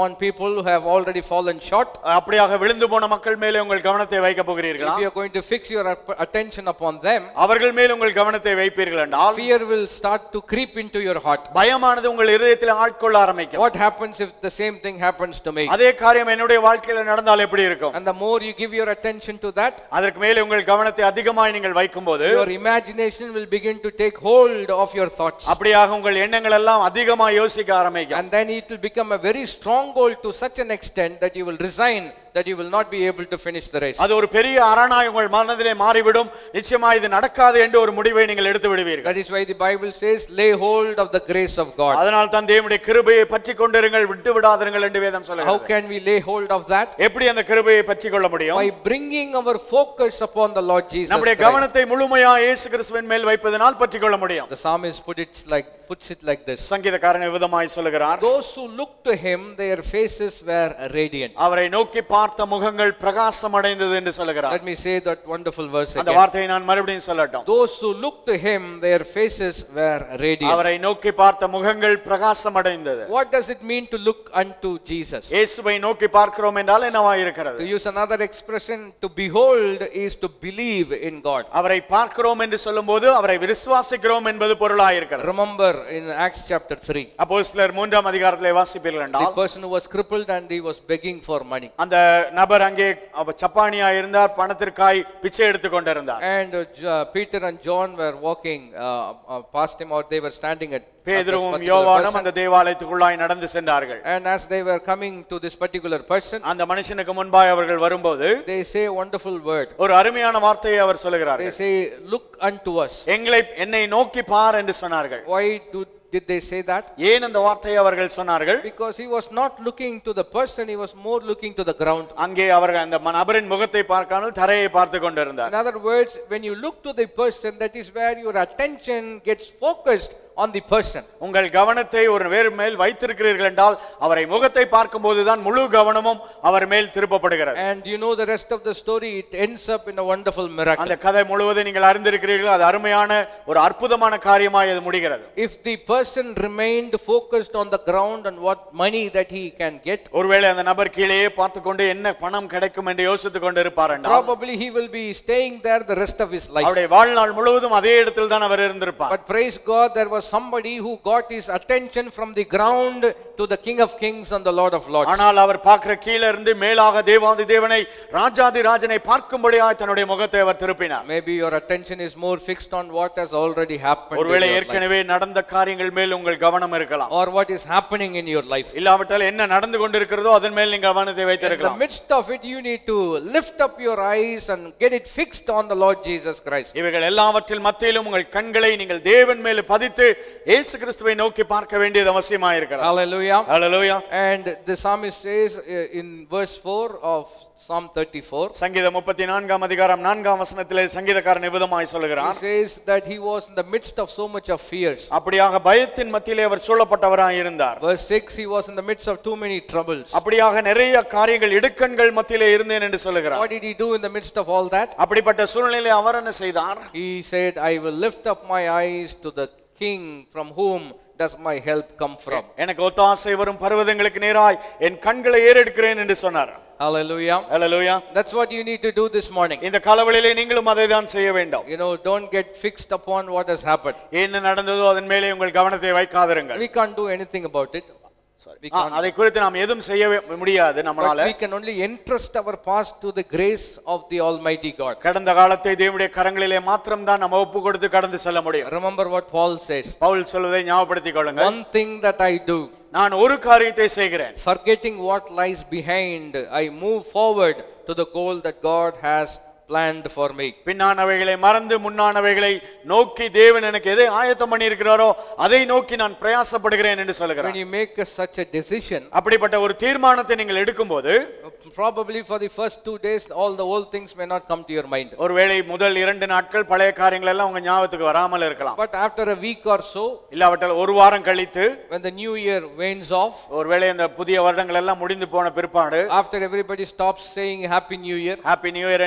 upon people who have already fallen short. அப்படியாக விழுந்து போன மக்கள் மேலே உங்கள் கவனத்தை வைக்க போகிறீர்களா If you are going to fix your ap- attention upon them, அவர்கள் மேல் உங்கள் கவனத்தை வைப்பீர்கள் என்றால் fear will start to creep into your heart. பயமானது உங்கள் இருதயத்தில் ஆட்கொள்ள ஆரம்பிக்கும் What happens if the same thing happens to me? அதே காரியம் என்னுடைய வாழ்க்கையில நடந்தால் எப்படி இருக்கும் And the more you give your attention to that, அதற்கு மேலே உங்கள் கவனத்தை அதிகமாய் நீங்கள் வைக்கும்போது your imagination will begin to take hold of your thoughts. அப்படியாக உங்கள் எண்ணங்கள் எல்லாம் அதிகமாக யோசிக்க ஆரம்பிக்கும் And then it will become a very stronghold to such an extent that you will resign, that you will not be able to finish the race. அது ஒரு பெரிய அரணாய் உங்கள் மனதிலே மாறிவிடும் நிச்சயமா இது நடக்காது என்று ஒரு முடிவை நீங்கள் எடுத்து விடுவீர்கள் That is why the Bible says, lay hold of the grace of God. அதனால் தான் தேவனுடைய கிருபையை பற்றி கொண்டிருங்கள் விட்டு விடாதிருங்கள் என்று வேதம் How சொல்லுகிறது can we lay hold of that? எப்படி அந்த கிருபையை பற்றி கொள்ள முடியும் By bringing our focus upon the Lord Jesus நம்முடைய Christ. கவனத்தை முழுமையா இயேசு கிறிஸ்துவின் மேல் வைப்பதனால் பற்றி கொள்ள முடியும் The psalmist put it like, puts it like this. சங்கீதக்காரன் விதமாய் சொல்லுகிறார் Those who looked to him, their faces were radiant. அவரை நோக்கி பார்த்த முகங்கள் பிரகாசம் அடைந்தது என்று சொல்லுகிறார் Let me say that wonderful verse அந்த again. வார்த்தையை நான் மறுபடியும் சொல்லட்டும் Those who looked to him, their faces were radiant. அவரை நோக்கி பார்த்த முகங்கள் பிரகாசம் அடைந்தது What does it mean to look unto Jesus? இயேசுவை நோக்கி பார்க்கிறோம் என்றால் என்னவா To இருக்கிறது use another expression, to behold is to believe in God. அவரை பார்க்கிறோம் என்று சொல்லும்போது அவரை விசுவாசிக்கிறோம் என்பது பொருளாய் இருக்கிறது Remember in Acts chapter 3, அப்போ சிலர் மூன்றாம் அதிகாரத்திலே வாசிப்பீர்கள் the என்றால் person who was crippled and he was begging for money. அந்த நபர் அங்கே அவ சப்பானியா இருந்தார் பணத்திற்காய் பிச்சை எடுத்து கொண்டிருந்தார் And uh, J- Peter and John were walking uh, uh, past him or they were standing at, at this பேதுருவும் particular யோவானும் person. அந்த தேவாலயத்துக்குள்ளாய் நடந்து சென்றார்கள் And as they were coming to this particular person, அந்த மனுஷனுக்கு முன்பாய் அவர்கள் வரும்போது they say a wonderful word. ஒரு அருமையான வார்த்தையை அவர் சொல்லுகிறார் They say, look unto us. எங்களை என்னை நோக்கி பார் என்று சொன்னார்கள் Why do, did they say that? ஏன் அந்த வார்த்தையை அவர்கள் சொன்னார்கள் Because he was not looking to the person, he was more looking to the ground. அங்கே அவர்கள் அந்த ம- நபரின் முகத்தை பார்க்காமல் தரையை பார்த்து கொண்டிருந்தார் In other words, when you look to the person, that is where your attention gets focused on the person. உங்கள் கவனத்தை ஒரு வேறு மேல் வைத்திருக்கிறீர்கள் என்றால் அவரை முகத்தை பார்க்கும்போதுதான் முழு கவனமும் அவர் மேல் திருப்பப்படுகிறது And you know the rest of the story, it ends up in a wonderful miracle. அந்த கதை முழுவதும் நீங்கள் அறிந்திருக்கிறீர்கள் அது அருமையான ஒரு அற்புதமான காரியமாய் அது முடிகிறது If the person remained focused on the ground and what money that he can get, ஒருவேளை அந்த நபர் கீழேயே பார்த்து கொண்டு என்ன பணம் கிடைக்கும் என்று யோசித்துக் கொண்டு இருப்பார் என்றால் probably he will be staying there the rest of his life. அவருடைய வாழ்நாள் முழுவதும் அதே இடத்தில் தான் அவர் இருந்திருப்பார் But praise God, there was somebody who got his attention from the ground to the King of Kings and the Lord of Lords. ஆனால் அவர் பார்க்கிற கீழே இருந்து மேலாக தேவாதி தேவனை ராஜாதி ராஜனை பார்க்கும்படியாய் தன்னுடைய முகத்தை அவர் திருப்பினார் Maybe your attention is more fixed on what has already happened in ஒருவேளை your life, ஏற்கனவே நடந்த காரியங்கள் மேல் உங்கள் கவனம் இருக்கலாம் or what is happening in your life. இல்லாவிட்டால் என்ன நடந்து கொண்டிருக்கிறதோ அதன் மேல் நீங்க கவனத்தை In the வைத்திருக்கலாம் midst of it, you need to lift up your eyes and get it fixed on the Lord Jesus Christ. இவைகள் எல்லாவற்றில் மத்தியிலும் உங்கள் கண்களை நீங்கள் தேவன் மேல் பதித்து இயேசு கிறிஸ்துவை நோக்கி பார்க்க வேண்டியது அவசியமா இருக்கிறது Hallelujah. Hallelujah And the psalmist says uh, in verse 4 of Psalm 34, சங்கீதம் முப்பத்தி நான்காம் அதிகாரம் நான்காம் வசனத்திலே சங்கீதக்காரன் விதமாய் he சொல்லுகிறார் says that he was in the midst of so much of fears. அப்படியாக பயத்தின் மத்தியிலே அவர் சூழப்பட்டவராய் இருந்தார் Verse 6, he was in the midst of too many troubles. அப்படியாக நிறைய காரியங்கள் இடுக்கண்கள் மத்தியிலே இருந்தேன் என்று சொல்லுகிறார் What did he do in the midst of all that? அப்படிப்பட்ட சூழ்நிலையிலே அவர் என்ன செய்தார் He said, I will lift up my eyes to the king from whom does my help come from. எனக்கு ஒத்தாசை வரும் பர்வதங்களுக்கு நேராய் என் கண்களை ஏறெடுக்கிறேன் என்று சொன்னார் Hallelujah. Hallelujah That's what you need to do this morning. இந்த காலவெளியிலே நீங்களும் அதை தான் செய்ய வேண்டும் You know, don't get fixed upon what has happened. என்ன நடந்ததோ அதன் மேலே உங்கள் கவனத்தை வைக்காதிருங்கள் We can't do anything about it. We ah, can't. அதை குறித்து நாம் எதுவும் செய்ய முடியாது நம்மளால But we can only entrust our past to the grace of the Almighty God. கடந்த காலத்தை தேவனுடைய கரங்களிலே மாத்திரம் தான் நம்ம ஒப்பு கொடுத்து கடந்து செல்ல முடியும் Remember what Paul says. Pavul சொல்வதை ஞாபகப்படுத்திக் கொள்ளுங்க One thing that I do, நான் ஒரு காரியத்தை செய்கிறேன் forgetting what lies behind, I move forward to the goal that God has planned for me. பின்னானவைகளை மறந்து முன்னானவைகளை நோக்கி தேவன் எனக்கு எதை ஆயத்தம் பண்ணி இருக்கிறாரோ அதை நோக்கி நான் பிரயாசப்படுகிறேன் என்று When சொல்லுகிறேன் you make a- such a decision, அப்படிப்பட்ட ஒரு தீர்மானத்தை நீங்கள் எடுக்கும்போது probably for the first two days, all the old things may not come to your mind. ஒருவேளை முதல் இரண்டு நாட்கள் பழைய காரியங்கள் எல்லாம் உங்க ஞாபகத்துக்கு வராமல் இருக்கலாம் But after a week or so, இல்லாவிட்டால் ஒரு வாரம் கழித்து when the new year wanes off, ஒருவேளை இந்த புதிய வருடங்கள் எல்லாம் முடிந்து போன பிற்பாடு after everybody stops saying Happy New Year, happy new year என்று சொல்லி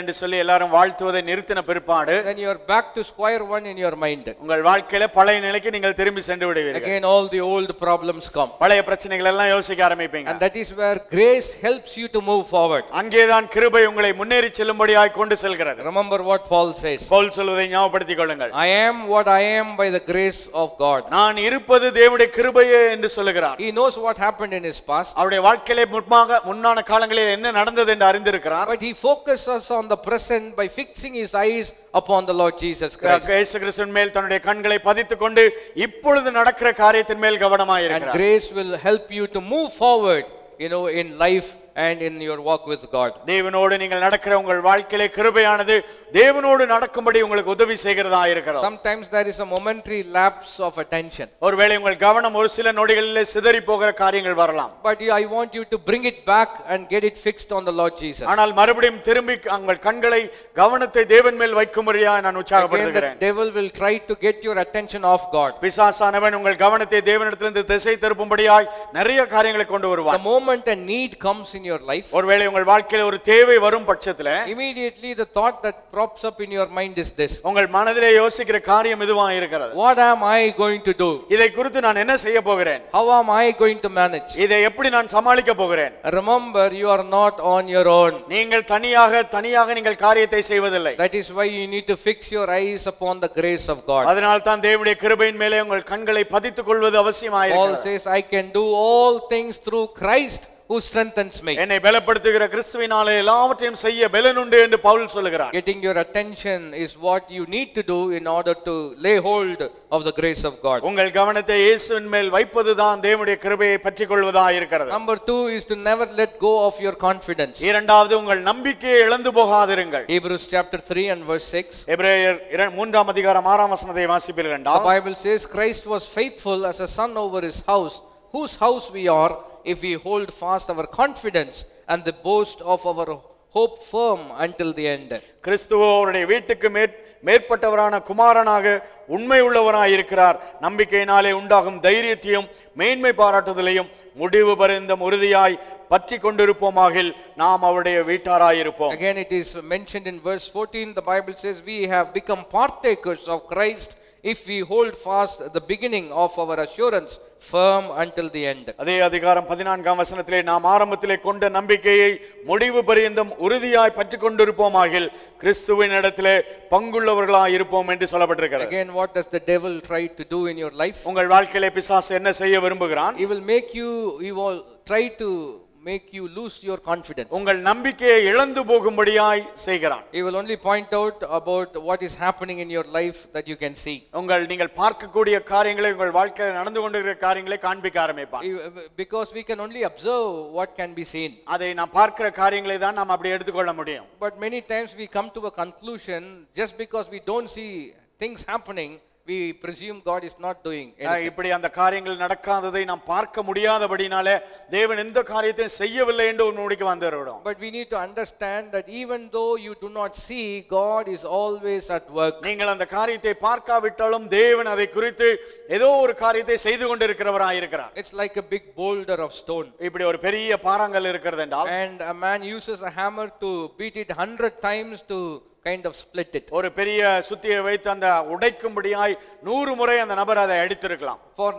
எல்லாரும் வாழ்த்துவதை நிறுத்தின பிற்பாடு then you are back to square one in your mind. உங்கள் வாழ்க்கையில பழைய நிலைக்கு நீங்கள் திரும்பி சென்று விடுவீர்கள் Again, all the old problems come. பழைய பிரச்சனைகள் எல்லாம் யோசிக்க ஆரம்பிப்பீங்க And that is where grace helps you to move forward. அங்கேதான் கிருபை உங்களை முன்னேறி செல்லும்படியாய் கொண்டு செல்கிறது Remember what Paul says Pavul சொல்வதை ஞாபகப்படுத்திக் கொள்ளுங்கள் I am what I am by the grace of God. நான் இருப்பது தேவனுடைய கிருபையே என்று சொல்லுகிறார் He knows what happened in his past, அவருடைய வாழ்க்கையிலே முன்பாக முன்னான காலங்களில் என்ன நடந்தது என்று அறிந்திருக்கிறார் but he focuses on the present by fixing his eyes upon the Lord Jesus Christ. இயேசு கிறிஸ்துவின் மேல் தன்னுடைய கண்களை பதித்துக் கொண்டு இப்பொழுது நடக்கிற காரியத்தின் மேல் கவனமாக And இருக்கிறார் grace will help you to move forward, you know, in life and in your walk with God. தேவனோடு நீங்கள் நடக்கிற உங்கள் வாழ்க்கையிலே கிருபையானது தேவனோடு நடக்கும்படி உங்களுக்கு உதவி செய்கிறதா இருக்கிறது Sometimes there is a momentary lapse of attention, ஒருவேளை உங்கள் கவனம் ஒரு சில நொடிகளிலே சிதறி போகிற காரியங்கள் வரலாம் but you- I want you to bring it back and get it fixed on the Lord Jesus. ஆனால் மறுபடியும் திரும்பி உங்கள் கண்களை கவனத்தை தேவன் மேல் வைக்கும்படியா நான் Again, the உற்சாகப்படுத்துகிறேன் devil will try to get your attention off God. பிசாசானவன் உங்கள் கவனத்தை தேவனிடத்திலிருந்து திசை திருப்பும்படியாய் நிறைய காரியங்களை கொண்டு The வருவான் moment a need comes in your life, ஒருவேளை உங்கள் வாழ்க்கையில ஒரு தேவை வரும் பட்சத்துல immediately the thought that props up in your mind is this உங்கள் மனதிலே யோசிக்கிற காரியம் இதுவா இருக்கிறது What am I going to do? இதை குறித்து நான் என்ன செய்ய போகிறேன் How am I going to manage? இதை எப்படி நான் சமாளிக்க போகிறேன் Remember, you are not on your own. நீங்கள் தனியாக தனியாக நீங்கள் காரியத்தை செய்வதில்லை That is why you need to fix your eyes upon the grace of God. அதனால் தான் தேவனுடைய கிருபையின் மேலே உங்கள் கண்களை பதித்துக் கொள்வது Paul அவசியமாயிருக்கிறது says, I can do all things through Christ who strengthens me. என்னை பலப்படுத்துகிற கிறிஸ்துவினாலே எல்லாவற்றையும் செய்ய பலனுண்டு என்று பவுல் சொல்லுகிறார் Getting your attention is what you need to do in order to lay hold of the grace of God. உங்கள் கவனத்தை இயேசுவின் மேல் வைப்பதுதான் தேவனுடைய கிருபையை பற்றிக் கொள்வதா இருக்கிறது Number two is to never let go of your confidence. இரண்டாவது உங்கள் நம்பிக்கையை இழந்து போகாதிருங்கள் Hebrews chapter 3 and verse 6. எபிரேயர் இர- மூன்றாம் அதிகாரம் ஆறாம் வசனத்தை வாசிப்பீர்கள் The என்றால் Bible says Christ was faithful as a son over his house, whose house we are if we hold fast our confidence and the boast of our hope firm until the end. கிறிஸ்துவோ அவருடைய வீட்டுக்கு மேற் மேற்பட்டவரான குமாரனாக உண்மை உள்ளவராய் இருக்கிறார் நம்பிக்கையினாலே உண்டாகும் தைரியத்தையும் மேன்மை பாராட்டுதலையும் முடிவு பரிந்தும் உறுதியாய் பற்றி கொண்டிருப்போமாகில் நாம் அவருடைய வீட்டாராயிருப்போம் Again, it is mentioned in verse 14, the Bible says, We have become partakers of Christ if we hold fast the beginning of our assurance firm until the end. அதே அதிகாரம் பதினான்காம் வசனத்திலே நாம் ஆரம்பத்திலே கொண்ட நம்பிக்கையை முடிவு பரியந்தம் உறுதியாய் பற்றி கொண்டிருப்போமாகில் கிறிஸ்துவின் இடத்திலே பங்குள்ளவர்களாய் இருப்போம் என்று சொல்லப்பட்டிருக்கிறது Again, what does the devil try to do in your life? உங்கள் வாழ்க்கையிலே பிசாசு என்ன செய்ய விரும்புகிறான் He will make you, he will try to make you lose your confidence. உங்கள் நம்பிக்கையை இழந்து போகும்படியாய் செய்கிறான் He will only point out about what is happening in your life that you can see. உங்கள் நீங்கள் பார்க்கக்கூடிய காரியங்களை உங்கள் வாழ்க்கையில் நடந்து கொண்டிருக்கிற காரியங்களை காண்பிக்க ஆரம்பிப்பான் He- Because we can only observe what can be seen. அதை நாம் பார்க்கிற காரியங்களை தான் நாம் அப்படி எடுத்துக்கொள்ள முடியும் But many times we come to a conclusion just because we don't see things happening, we presume God is not doing ah, anything. இப்படி அந்த காரியங்கள் நடக்காததை நாம் பார்க்க முடியாதபடினாலே தேவன் எந்த காரியத்தையும் செய்யவில்லை என்று ஒரு முடிக்கு வந்துவிடும் But we need to understand that even though you do not see, God is always at work. நீங்கள் அந்த காரியத்தை பார்க்காவிட்டாலும் தேவன் அதை குறித்து ஏதோ ஒரு காரியத்தை செய்து கொண்டிருக்கிறவராய் இருக்கிறார் It's like a big boulder of stone. இப்படி ஒரு பெரிய பாறாங்கல் இருக்கிறது என்றால் And a man uses a hammer to beat it hundred times to kind of split it. ஒரு பெரிய சுத்தியை வைத்து அந்த உடைக்கும்படியாய் நூறு முறை அந்த நபர் அதை அடித்திருக்கலாம் For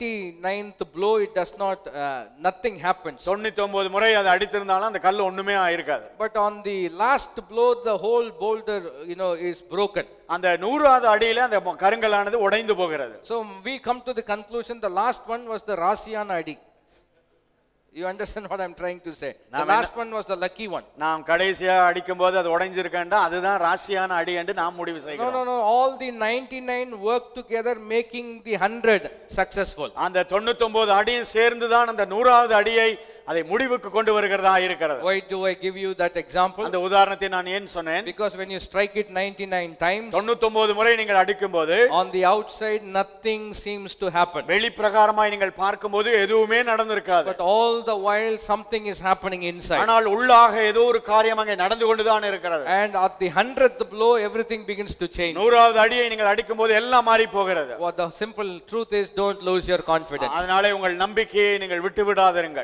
99th blow, it does not, uh, nothing happens. தொண்ணூத்தி ஒன்பது முறை அதை அடித்திருந்தாலும் அந்த கல் ஒண்ணுமே ஆயிருக்காது But on the last blow, the whole boulder, you know, is broken. அந்த நூறாவது அடியில அந்த ம- கருங்கல்லானது உடைந்து போகிறது So we come to the conclusion, the last one was the Rasiana Adi. You understand what I'm trying to say? The Naam, last one was the lucky one. நாம் கடைசியா அடிக்கும் போது அது உடைஞ்சிருக்கேன்டா அதுதான் ராசியான அடி என்று நாம் முடிவு No, செய்கிறோம் no, no. All the 99 work together, making the 100 successful. அந்த தொண்ணூத்தொன்பது அடியும் சேர்ந்து தான் அந்த நூறாவது அடியை அதை முடிவுக்கு கொண்டு வருகிறதா இருக்கிறது Why do I give you that example? அந்த உதாரணத்தை நான் ஏன் சொன்னேன் Because when you strike it 99 times, தொண்ணூத்தொன்பது முறை நீங்கள் அடிக்கும் போது on the outside, nothing seems to happen. வெளிப்பிரகாரமாய் நீங்கள் பார்க்கும்போது எதுவுமே நடந்திருக்காது But all the while, something is happening inside. ஆனால் உள்ளாக ஏதோ ஒரு காரியம் அங்கே நடந்து கொண்டுதான் இருக்கிறது And at the 100th blow, everything begins to change. நூறாவது அடியை நீங்கள் அடிக்கும் போது எல்லாம் மாறி போகிறது What the simple truth is, don't lose your confidence. அதனாலே உங்கள் நம்பிக்கையை நீங்கள் விட்டு விடாதிருங்கள் You might be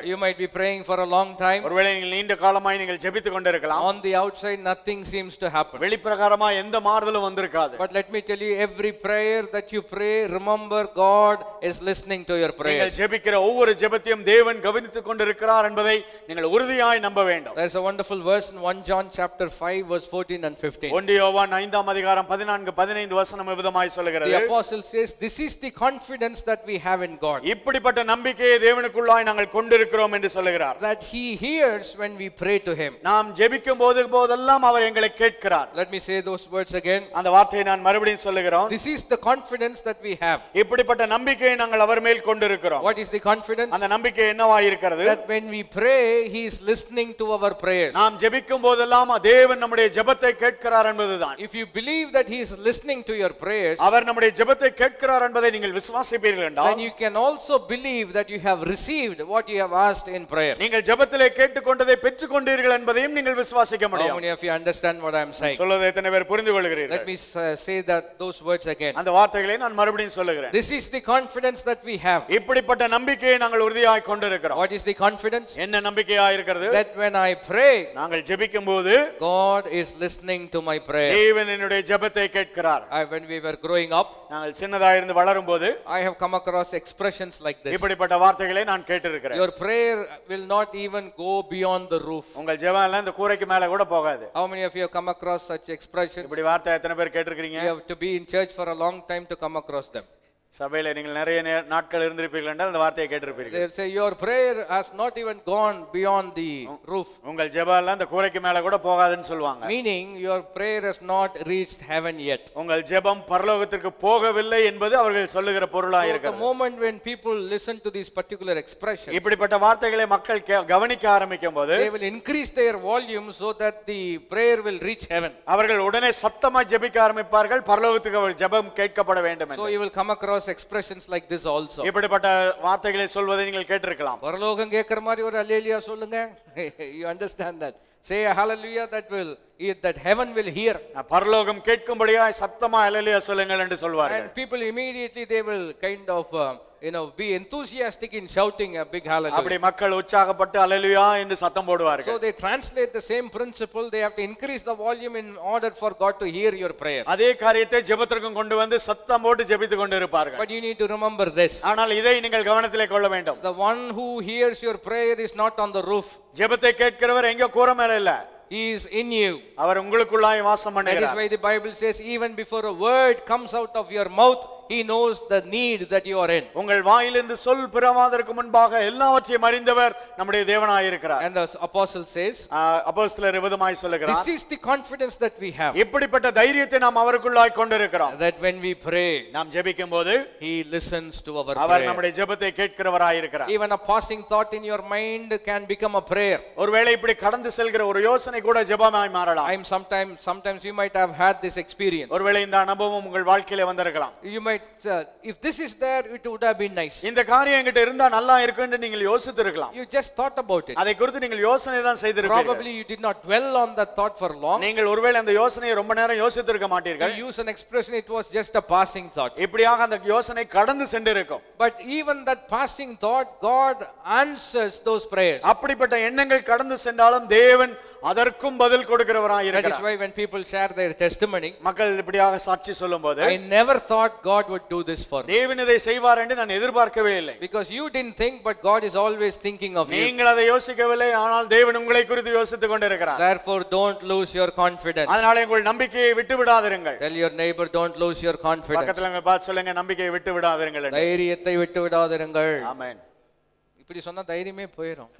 praying for a long time. ஒருவேளை நீங்கள் நீண்ட காலமாய் நீங்கள் ஜெபித்துக் கொண்டிருக்கலாம் On the outside, nothing seems to happen. வெளிப்பிரகாரமா எந்த மாறுதலும் வந்திருக்காது But let me tell you, every prayer that you pray, remember God is listening to your நீங்கள் prayers. ஜெபிக்கிற ஒவ்வொரு ஜெபத்தையும் தேவன் கவனித்துக் கொண்டிருக்கிறார் என்பதை நீங்கள் உறுதியாய் நம்ப வேண்டும் There's a wonderful verse in 1 John chapter 5, verse 14 and 15. ஒன்று யோவான் ஐந்தாம் அதிகாரம் பதினான்கு பதினைந்து வசனம் விதமாய் The சொல்லுகிறது apostle says, This is the confidence that we have in God, இப்படிப்பட்ட நம்பிக்கையை தேவனுக்குள்ளாய் நாங்கள் கொண்டிருக்கிறோம் என்று சொல்லுகிறார் that He hears when we pray to Him. நாம் ஜெபிக்கும் போது போதெல்லாம் அவர் எங்களை கேட்கிறார் Let me say those words again. அந்த வார்த்தையை நான் மறுபடியும் சொல்லுகிறோம் This is the confidence that we have. இப்படிப்பட்ட நம்பிக்கையை நாங்கள் அவர் மேல் கொண்டிருக்கிறோம் What is the confidence? அந்த நம்பிக்கை என்னவாய் இருக்கிறது That when we pray, He is listening to our prayers. நாம் ஜெபிக்கும் போதெல்லாம் தேவன் நம்முடைய ஜெபத்தை கேட்கிறார் என்பதுதான் If you believe that He is listening to your prayers, அவர் நம்முடைய ஜெபத்தை கேட்கிறார் என்பதை நீங்கள் விசுவாசிப்பீர்கள் என்றால் then you can also believe that you have received what you have asked in prayer. நீங்கள் ஜெபத்திலே கேட்டுக்கொண்டதை பெற்றுக்கொண்டீர்கள் என்பதையும் நீங்கள் விசுவாசிக்க How முடியும் many of you understand what I am saying? சொல்வதை எத்தனை பேர் புரிந்து கொள்கிறீர்கள் Let me uh, say that those words again. அந்த வார்த்தைகளை நான் மறுபடியும் சொல்லுகிறேன் This is the confidence that we have. இப்படிப்பட்ட நம்பிக்கையை நாங்கள் உறுதியாய் கொண்டிருக்கிறோம் What is the confidence? என்ன நம்பிக்கையா இருக்கிறது That when I pray, நாங்கள் ஜெபிக்கும் போது God is listening to my prayer. தேவன் என்னுடைய ஜெபத்தை கேட்கிறார் I, when we were growing up, நாங்கள் சின்னதா இருந்து வளரும் போது I have come across expressions like this. இப்படிப்பட்ட வார்த்தைகளை நான் கேட்டிருக்கிறேன் Your prayer will not even go beyond the roof. உங்கள் ஜெபம் எல்லாம் இந்த கூரைக்கு மேல கூட போகாது How many of you have come across such expressions? இப்படி வார்த்தை எத்தனை பேர் கேட்டிருக்கிறீங்க You have to be in church for a long time to come across them. சபையில நீங்கள் நிறைய நே- நாட்கள் இருந்திருப்பீர்கள் என்றால் அந்த வார்த்தையை கேட்டிருப்பீர்கள் They'll say, Your prayer has not even gone beyond the roof. உங்கள் ஜெபம் எல்லாம் இந்த கூரைக்கு மேல கூட போகாதுன்னு சொல்லுவாங்க Meaning, your prayer has not reached heaven yet. உங்கள் ஜெபம் பரலோகத்திற்கு போகவில்லை என்பது அவர்கள் சொல்லுகிற பொருளா So the இருக்கிறது moment when people listen to these particular expressions, இப்படிப்பட்ட வார்த்தைகளை மக்கள் கே- கவனிக்க ஆரம்பிக்கும் போது they will increase their volume so that the prayer will reach heaven. அவர்கள் உடனே சத்தமா ஜெபிக்க ஆரம்பிப்பார்கள் பரலோகத்துக்கு அவர் ஜெபம் கேட்கப்பட வேண்டும் So என்று you will come across expressions like this also. இப்படிப்பட்ட வார்த்தைகளை சொல்வதை நீங்கள் கேட்டிருக்கலாம் பரலோகம் கேட்கிற மாதிரி ஒரு அல்லேலியா சொல்லுங்க you understand that say a hallelujah that will that heaven will hear பரலோகம் கேட்கும்படியாய் சத்தமா அலலியா சொல்லுங்கள் என்று சொல்வார்கள் and people immediately they will kind of uh, you know be enthusiastic in shouting a big hallelujah அப்படி மக்கள் உற்சாகப்பட்டு அலலுயா என்று சத்தம் so போடுவார்கள் they translate the same principle they have to increase the volume in order for god to hear your prayer அதே காரியத்தை ஜெபத்திற்கும் கொண்டு வந்து சத்தம் போட்டு ஜெபித்துக் கொண்டு இருப்பார்கள் but you need to remember this ஆனால் இதை நீங்கள் கவனத்திலே கொள்ள வேண்டும் the one who hears your prayer is not on the roof ஜெபத்தை கேட்கிறவர் எங்க கூரை மேல இல்ல he is in you அவர் உங்களுக்குள்ளாய் வாசம் that is பண்ணுகிறார் why the bible says even before a word comes out of your mouth he knows the need that you are in உங்கள் வாயிலிருந்து சொல் பிறவாதற்கு முன்பாக எல்லாவற்றையும் அறிந்தவர் நம்முடைய தேவனாய் இருக்கிறார் and the apostle says அப்போஸ்தலர் விதமாய் சொல்லுகிறார் this is the confidence that we have இப்படிப்பட்ட தைரியத்தை நாம் அவருக்குள்ளாய் கொண்டிருக்கிறோம் that when we pray நாம் ஜெபிக்கும் போது he listens to our our prayer நம்முடைய ஜெபத்தை கேட்கிறவராய் இருக்கிறார் even a passing thought in your mind can become a prayer ஒருவேளை இப்படி கடந்து செல்கிற ஒரு யோசனை கூட ஜெபமாய் மாறலாம் i'm sometimes sometimes you might have had this experience ஒருவேளை இந்த அனுபவம் உங்கள் வாழ்க்கையில வந்திருக்கலாம் you might uh, if this is there it would have been nice இந்த காரியம் என்கிட்ட இருந்தா நல்லா இருக்குன்னு நீங்கள் யோசித்து இருக்கலாம் you just thought about it அதை குறித்து நீங்கள் யோசனை தான் செய்திருப்பீர்கள் probably you did not dwell on that thought for long நீங்கள் ஒருவேளை அந்த யோசனையை ரொம்ப நேரம் யோசித்திருக்க you மாட்டீர்கள் use an expression it was just a passing thought இப்படியாக அந்த யோசனை கடந்து சென்றிருக்கும் but even that passing thought god answers those prayers அப்படிப்பட்ட எண்ணங்கள் கடந்து சென்றாலும் தேவன் அதற்கும் பதில் கொடுக்கிறவராய் that is இருக்கிறார் why when people share their testimony மக்கள் இப்படியாக சாட்சி சொல்லும் போது i never thought god would do this for me தேவன் இதை செய்வார் என்று நான் எதிர்பார்க்கவே இல்லை because you didn't think but god is always thinking of you நீங்கள் அதை யோசிக்கவில்லை ஆனால் தேவன் உங்களை குறித்து யோசித்துக் கொண்டிருக்கிறார் therefore don't lose your confidence அதனால உங்கள் நம்பிக்கையை விட்டு விடாதிருங்கள் tell your neighbor don't lose your confidence பக்கத்துல இங்க பார்த்து சொல்லுங்க நம்பிக்கையை விட்டு விடாதிருங்கள் என்று. தைரியத்தை விட்டு விடாதிருங்கள் ஆமென் இப்படி சொன்னா தைரியமே போயிடும்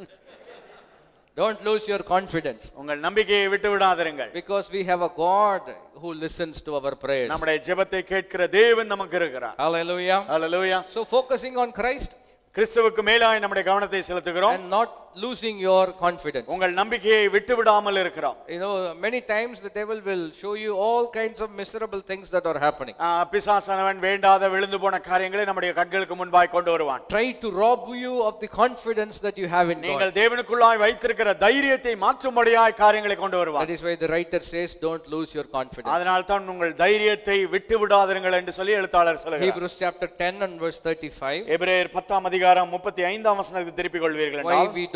don't lose your confidence உங்கள் நம்பிக்கையை விட்டு விடாதிருங்கள் because we have a god who listens to our prayers நம்முடைய ஜெபத்தை கேட்கிற தேவன் நமக்கு இருக்கிறார் hallelujah hallelujah so focusing on christ கிறிஸ்துவுக்கு மேலாய் நம்முடைய கவனத்தை செலுத்துகிறோம் and not losing your confidence உங்கள் நம்பிக்கையை விட்டு விடாமல் இருக்கிறோம் you know many times the devil will show you all kinds of miserable things that are happening ஆ, பிசாசானவன் வேண்டாத விழுந்து போன காரியங்களை நம்முடைய கண்களுக்கு முன்பாய் கொண்டு வருவான் try to rob you of the confidence that you have in god நீங்கள் தேவனுக்குள்ளாய் வைத்திருக்கிற தைரியத்தை மாற்றும்படியாய் காரியங்களை கொண்டு வருவான் that is why the writer says don't lose your confidence அதனால் தான் உங்கள் தைரியத்தை விட்டு விடாதிருங்கள் என்று சொல்லி எழுத்தாளர் சொல்லுகிறார் hebrews chapter 10 and verse 35 எபிரேயர் பத்தாம் அதிகாரம் முப்பத்தி ஐந்தாம் வசனத்துக்கு திருப்பிக் கொள்வீர்கள் why என்றால், we don't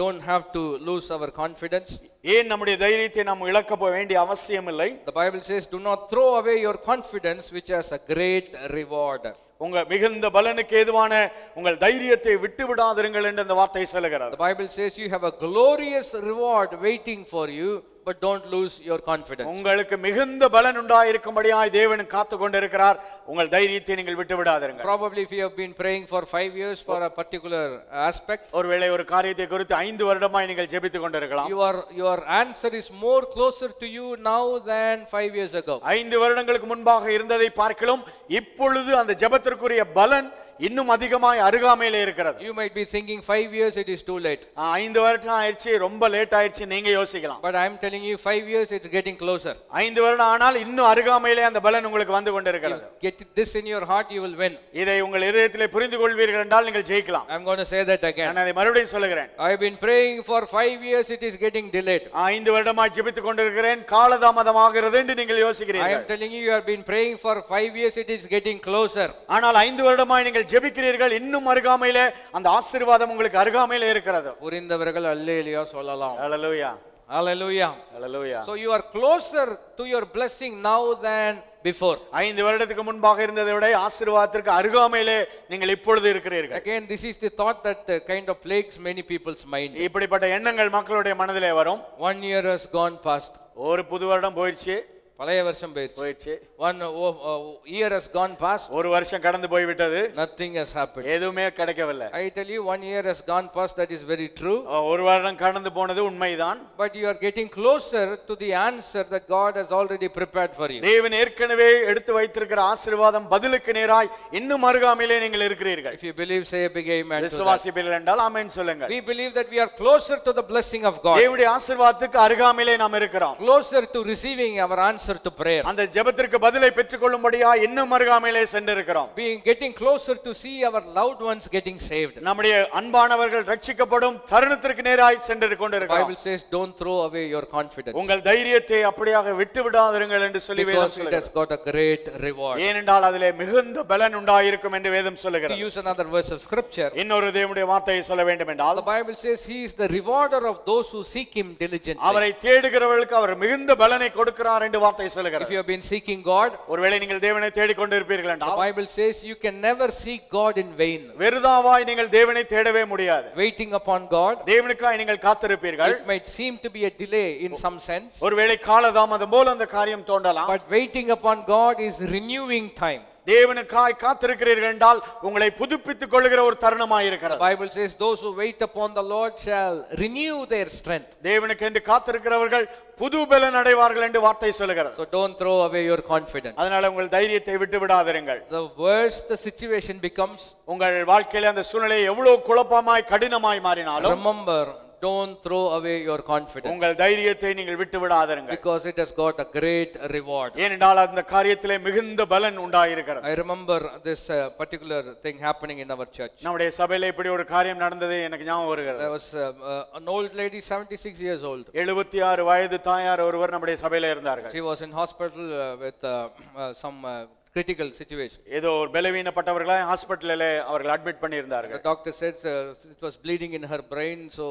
don't have to lose our confidence. ஏன் நம்முடைய தைரியத்தை நாம் இழக்க போக வேண்டிய அவசியம் இல்லை The Bible says, Do not throw away your confidence, which has a great reward. உங்க மிகுந்த பலனுக்கு ஏதுவான உங்கள் தைரியத்தை விட்டு விடாதிருங்கள் என்று அந்த வார்த்தை சொல்லுகிறது The Bible says you have a glorious reward waiting for you, but don't lose your confidence. உங்களுக்கு மிகுந்த பலன் உண்டாயிருக்கும்படியாய் தேவன் காத்து கொண்டிருக்கிறார் உங்கள் தைரியத்தை நீங்கள் விட்டு விடாதிருங்கள் Probably, if you have been praying for five years for a particular aspect, ஒருவேளை ஒரு காரியத்தை குறித்து ஐந்து வருடமாய் நீங்கள் ஜெபித்துக் கொண்டிருக்கலாம் your, your answer is more closer to you now than five years ago. ஐந்து வருடங்களுக்கு முன்பாக இருந்ததை பார்க்கலாம் இப்பொழுது அந்த ஜெபத்திற்குரிய பலன் இன்னும் அதிகமாய் அருகாமையிலே இருக்கிறது You might be thinking five years it is too late. ஆ, ஐந்து வருடம் ஆயிடுச்சு ரொம்ப லேட் ஆயிடுச்சு நீங்க யோசிக்கலாம் But I'm telling you, five years it's getting closer. ஐந்து வருடம் ஆனால் இன்னும் அருகாமையிலே அந்த பலன் உங்களுக்கு வந்து கொண்டிருக்கிறது Get this in your heart, you will win. இதை உங்கள் இதயத்திலே புரிந்து கொள்வீர்கள் என்றால் நீங்கள் ஜெயிக்கலாம் I'm going to say that again. நான் அதை மறுபடியும் சொல்லுகிறேன் I've been praying for five years, it is getting delayed. ஐந்து வருடமாய் ஜெபித்துக் கொண்டிருக்கிறேன் காலதாமதமாகிறது என்று நீங்கள் I யோசிக்கிறீர்கள் am telling you, you have been praying for five years, it is getting closer. ஆனால் ஐந்து வருடமாய் நீங்கள் ஜெபிக்கிறீர்கள் இன்னும் அருகாமையிலே அந்த ஆசீர்வாதம் உங்களுக்கு அருகாமையிலே இருக்கிறது புரிந்தவர்கள் அல்லேலியா சொல்லலாம் ஹalleluya Hallelujah. Hallelujah So you are closer to your blessing now than before. ஐந்து வருடத்துக்கு முன்பாக இருந்ததை விட ஆசீர்வாதத்திற்கு அருகாமையிலே நீங்கள் இப்பொழுது இருக்கிறீர்கள் Again, this is the thought that uh, kind of plagues many people's mind. இப்படிப்பட்ட எண்ணங்கள் மக்களுடைய மனதிலே வரும் One year has gone past. ஒரு புது வருடம் போயிடுச்சு பழைய வருஷம் போயிடுச்சு போயிடுச்சு One uh, uh, year has gone past. ஒரு வருஷம் கடந்து போய்விட்டது Nothing has happened. எதுவுமே கிடைக்கவில்லை I tell you, one year has gone past. That is very true. ஒரு வருடம் கடந்து போனது உண்மைதான் But you are getting closer to the answer that God has already prepared for you. தேவன் ஏற்கனவே எடுத்து வைத்திருக்கிற ஆசீர்வாதம் பதிலுக்கு நேராய் இன்னும் அருகாமையிலே நீங்கள் இருக்கிறீர்கள் If you believe, say a big amen. To that. விசுவாசிப்பீர்கள் என்றால் ஆமென் சொல்லுங்கள் We believe that we are closer to the blessing of God, தேவனுடைய ஆசீர்வாதத்துக்கு அருகாமையிலே நாம் இருக்கிறோம் closer to receiving our answer to prayer, அந்த ஜெபத்திற்கு பதிலை பெற்றுக்கொள்ளும்படியா இன்னும் அருகாமையிலே சென்றிருக்கிறோம் being getting closer to see our loved ones getting saved. நம்முடைய அன்பானவர்கள் ரட்சிக்கப்படும் தருணத்திற்கு நேராய் சென்று கொண்டிருக்கிறோம் Bible says, don't throw away your confidence உங்கள் தைரியத்தை அப்படியாக விட்டு விடாதிருங்கள் என்று சொல்லி வேதம் because it சொல்லுகிறது has got a great reward. ஏனென்றால் அதிலே மிகுந்த பலன் உண்டாயிருக்கும் என்று வேதம் To சொல்லுகிறது use another verse of scripture, இன்னொரு தேவனுடைய வார்த்தையை சொல்ல வேண்டும் என்றால் the Bible says, He is the rewarder of those who seek Him diligently. அவரை தேடுகிறவர்களுக்கு அவர் மிகுந்த பலனை கொடுக்கிறார் என்று வார்த்தை If சொல்லுகிறது you have been seeking God, ஒருவேளை நீங்கள் தேவனை தேடிக்கொண்டிருப்பீர்கள் the என்றால் Bible says you can never seek God in vain. வெறுதாவாய் நீங்கள் தேவனை தேடவே முடியாது Waiting upon God, தேவனுக்காய் நீங்கள் காத்திருப்பீர்கள் it might seem to be a delay in some sense, ஒருவேளை காலதாமதம் போல அந்த காரியம் தோன்றலாம் but waiting upon God is renewing time. தேவனுக்காய் காத்திருக்கிறீர்கள் என்றால் உங்களை புதுப்பித்துக் கொள்ளுகிற ஒரு தருணமாய் The இருக்கிறது Bible says, Those who wait upon the Lord shall renew their strength. தேவனுக்கு என்று காத்திருக்கிறவர்கள் புது பலன் அடைவார்கள் என்று வார்த்தை சொல்லுகிறது So don't throw away your confidence. அதனால உங்கள் தைரியத்தை விட்டு விடாதிருங்கள் The worse the situation becomes, உங்கள் வாழ்க்கையில அந்த சூழ்நிலை எவ்வளவு குழப்பமாய் கடினமாய் மாறினாலும் remember, don't throw away your confidence உங்கள் தைரியத்தை நீங்கள் விட்டு விடாதிருங்கள் because it has got a great reward. ஏனென்றால் அந்த காரியத்திலே மிகுந்த பலன் உண்டாயிருக்கிறது I remember this uh, particular thing happening in our church. நம்முடைய சபையில இப்படி ஒரு காரியம் நடந்தது எனக்கு ஞாபகம் வருகிறது There was uh, uh, an old lady, 76 years old. எழுபத்தி ஆறு வயது தாயார் ஒருவர் நம்முடைய சபையில இருந்தார்கள் She was in hospital uh, with uh, uh, some uh, critical situation. ஏதோ ஒரு பலவீனப்பட்டவர்களை ஹாஸ்பிட்டலில் அவர்கள் அட்மிட் பண்ணியிருந்தார்கள் The doctor said uh, it was bleeding in her brain, so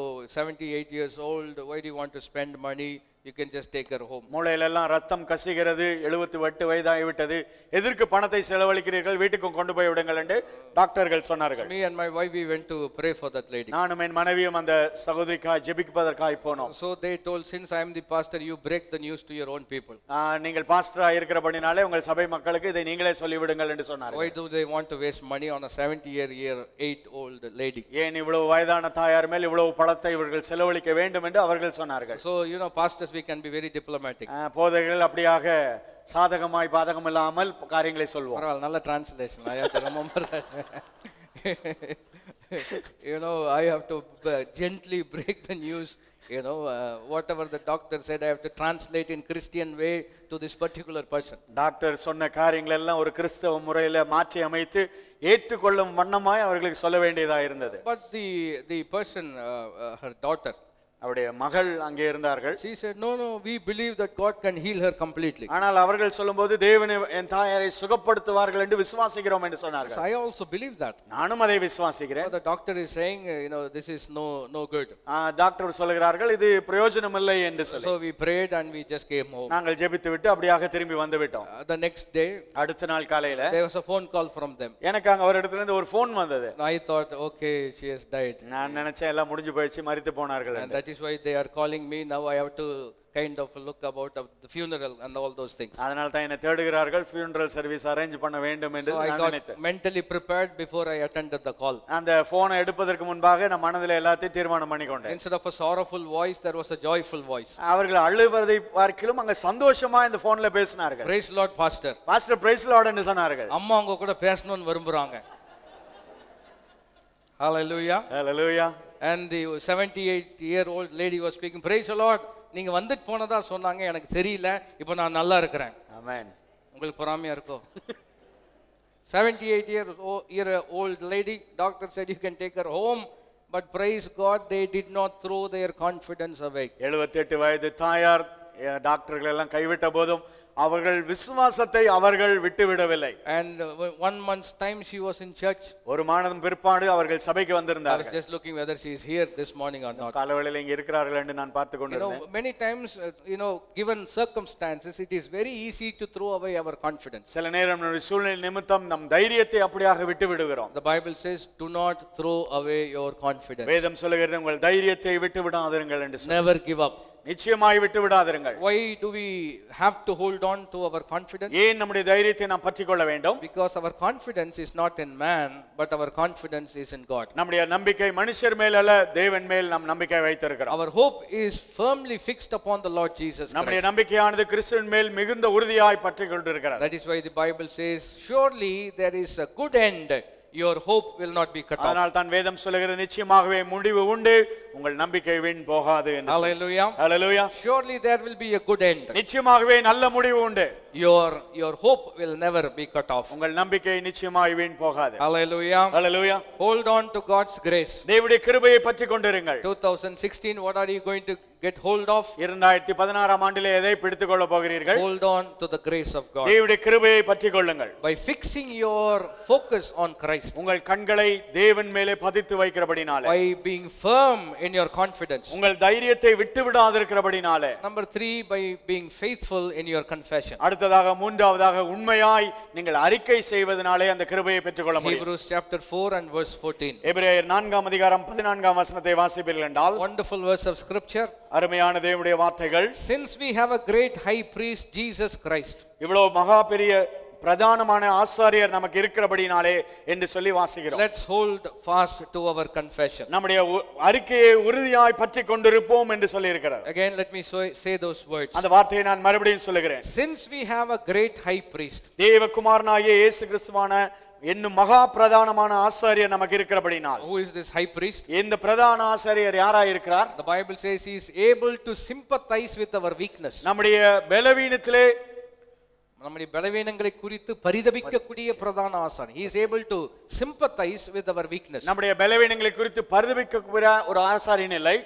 78 years old, why do you want to spend money? You can just take her home. மூளையில எல்லாம் ரத்தம் கசிகிறது எழுபத்தி எட்டு வயதாகி விட்டது எதற்கு பணத்தை செலவழிக்கிறீர்கள் வீட்டுக்கும் கொண்டு போய் விடுங்கள் என்று டாக்டர்கள் சொன்னார்கள் Me and my wife, we went to pray for that lady. நானும் என் மனைவியும் அந்த சகோதரிக்காய் ஜெபிப்பதற்காய் போனோம் So they told, since I am the pastor, you break the news to your own people. ஆஹ், நீங்கள் பாஸ்டரா இருக்கிறபடினாலே உங்கள் சபை மக்களுக்கு இதை நீங்களே சொல்லிவிடுங்கள் என்று சொன்னார்கள் Why do they want to waste money on a 70 year, year, eight old lady? ஏன் இவ்வளவு வயதான தாயார் மேல் இவ்வளவு பணத்தை இவர்கள் செலவழிக்க வேண்டும் என்று அவர்கள் சொன்னார்கள் So, you know, pastors, we can be very diplomatic. ஆஹ், போதகர்கள் அப்படியாக சாதகமாய் பாதகம் இல்லாமல் காரியங்களை சொல்வோம் பரவாயில்ல நல்ல translation. I have to remember that. you know, I have to uh, gently break the news. You know, uh, whatever the doctor said, I have to translate in Christian way to this particular person. Doctor சொன்ன காரியங்கள் எல்லாம் ஒரு கிறிஸ்தவ முறையில மாற்றி அமைத்து ஏற்றுக்கொள்ளும் வண்ணமாய் அவர்களுக்கு சொல்ல வேண்டியதா இருந்தது But the the person, uh, uh, her daughter, அவருடைய மகள் அங்கே இருந்தார்கள் She said, No, no, we believe that God can heal her completely. ஆனால் அவர்கள் சொல்லும்போது தேவனை என் தாயாரை சுகப்படுத்துவார்கள் என்று விசுவாசிக்கிறோம் என்று So சொன்னார்கள் I also believe that. நானும் அதை விசுவாசிக்கிறேன் The doctor is saying, uh, you know, this is no no good. ஆ, டாக்டர் சொல்லுகிறார்கள் இது பிரயோஜனம் இல்லை என்று சொல்லி So we prayed and we just came home. நாங்கள் ஜெபித்து விட்டு அப்படியாக திரும்பி வந்து விட்டோம் Uh, the next day, அடுத்த நாள் காலையில there was a phone call from them. எனக்கு அங்க ஒரு இடத்துல இருந்து ஒரு ஃபோன் வந்தது I thought, okay, she has died. நான் நினைச்சேன் எல்லாம் முடிஞ்சு போயிடுச்சு மரித்து போனார்கள் And that is why they are calling me. Now I have to kind of look about of the funeral and all those things. அதனால தான் என்னை தேடுகிறார்கள் ஃபியூனரல் சர்வீஸ் அரேஞ்ச் பண்ண வேண்டும் என்று So I நான் got நினைத்தேன் mentally prepared before I attended the call. அந்த போனை எடுப்பதற்கு முன்பாக நான் மனதில் எல்லாத்தையும் தீர்மானம் பண்ணி கொண்டேன் Instead of a sorrowful voice, there was a joyful voice. அவர்கள் அழுவதை பார்க்கிலும் அங்க சந்தோஷமா இந்த போன்ல பேசினார்கள் Praise Lord, Pastor. Pastor praise lord என்று சொன்னார்கள் அம்மா அவங்க கூட பேசணும்னு விரும்புறாங்க Hallelujah. Hallelujah And the 78 year old lady was speaking, Praise the Lord. நீங்க வந்துட்டு போனதா சொன்னாங்க எனக்கு தெரியல இப்போ நான் நல்லா இருக்கிறேன் ஆமென் உங்களுக்கு பொறாமையா இருக்கோ 78 years o- year old lady doctor said you can take her home but praise god they did not throw their confidence away 78 வயது தாயார் அஹ், டாக்டர்கள் எல்லாம் கைவிட்ட போதும் அவர்கள் விசுவாசத்தை அவர்கள் விட்டு விடவில்லை and uh, one month's time she was in church ஒரு மாதம் பிற்பாடு அவர்கள் சபைக்கு i was வந்திருந்தார்கள் just looking whether she is here this morning or not காலவேளையில் இங்க இருக்கிறார்கள் என்று நான் பார்த்து you கொண்டிருந்தேன் know many times uh, you know given circumstances it is very easy to throw away our confidence சில நேரம் நம்முடைய சூழ்நிலை நிமித்தம் நம் தைரியத்தை அப்படியாக விட்டு விடுகிறோம் the bible says do not throw away your confidence வேதம் சொல்லுகிறது உங்கள் தைரியத்தை விட்டு விடாதிருங்கள் என்று சொல்லி. never give up நிச்சயமாய் விட்டு விடாதிருங்கள் why do we have to hold on to our confidence ஏன் நம்முடைய தைரியத்தை நாம் பற்றிக் கொள்ள வேண்டும் Because our confidence is not in man, but our confidence is in God. நம்முடைய நம்பிக்கை மனுஷர் மேல் அல்ல தேவன் மேல் நாம் நம்பிக்கை வைத்திருக்கிறோம் Our hope is firmly fixed upon the Lord Jesus நம்முடைய Christ. நம்பிக்கையானது கிறிஸ்துவின் மேல் மிகுந்த உறுதியாய் பற்றி கொண்டிருக்கிறது That is why the Bible says, Surely there is a good end, your hope will not be cut off. அதனால் தான் வேதம் சொல்லுகிறது நிச்சயமாகவே முடிவு உண்டு உங்கள் நம்பிக்கை வீண் போகாது என்று சொல்லி. Hallelujah. Hallelujah Surely there will be a good end. நிச்சயமாகவே நல்ல முடிவு உண்டு Your, your hope will never be cut off. உங்கள் நம்பிக்கை நிச்சயமாய் வீண் போகாது Hallelujah. Hallelujah Hold on to God's grace. தேவனுடைய கிருபையை பற்றி கொண்டிருங்கள் 2016, what are you going to get hold of? இரண்டாயிரத்தி பதினாறாம் ஆண்டிலே எதை பிடித்துக் கொள்ள போகிறீர்கள் Hold on to the grace of God. தேவனுடைய கிருபையை பற்றி கொள்ளுங்கள் By fixing your focus on Christ. உங்கள் கண்களை தேவன் மேலே பதித்து வைக்கிறபடினாலே by being firm in your confidence. உங்கள் தைரியத்தை விட்டு விடாதிருக்கிறபடினாலே Number three, by being faithful in your confession. அடுத்ததாக மூன்றாவதாக உண்மையாய் நீங்கள் அறிக்கை செய்வதனாலே அந்த கிருபையை பெற்றுக்கொள்ள முடியும் Hebrews chapter 4 and verse 14. எபிரேயர் நான்காம் அதிகாரம் பதினான்காம் வசனத்தை வாசிப்பீர்கள் என்றால் Wonderful verse of scripture. அருமையான தேவனுடைய வார்த்தைகள் Since we have a great high priest, Jesus Christ, இவ்வளவு மகா பெரிய பிரதானமான ஆசாரியர் நமக்கு இருக்கிறபடினாலே என்று சொல்லி வாசிக்கிறோம் let's hold fast to our confession. நம்முடைய உ- அறிக்கையை உறுதியாய் பற்றி கொண்டிருப்போம் என்று சொல்லி இருக்கிறார் Again, let me so- say those words. அந்த வார்த்தையை நான் மறுபடியும் சொல்லுகிறேன் Since we have a great high priest, தேவகுமாரனாகிய இயேசு கிறிஸ்துவான என்னும் மகா பிரதானமான ஆசாரியர் நமக்கு இருக்கிறபடினால் who is this high priest? இந்த பிரதான ஆசாரியர் யாராய் இருக்கிறார் The Bible says he is able to sympathize with our weakness. நம்முடைய பலவீனத்திலே நம்முடைய பலவீனங்களை குறித்து பரிதபிக்கக்கூடிய பிரதான ஆசான் he is able to sympathize with our weakness நம்முடைய பலவீனங்களை குறித்து பரிதபிக்கக்கூடிய ஒரு ஆசாரியன் இல்லை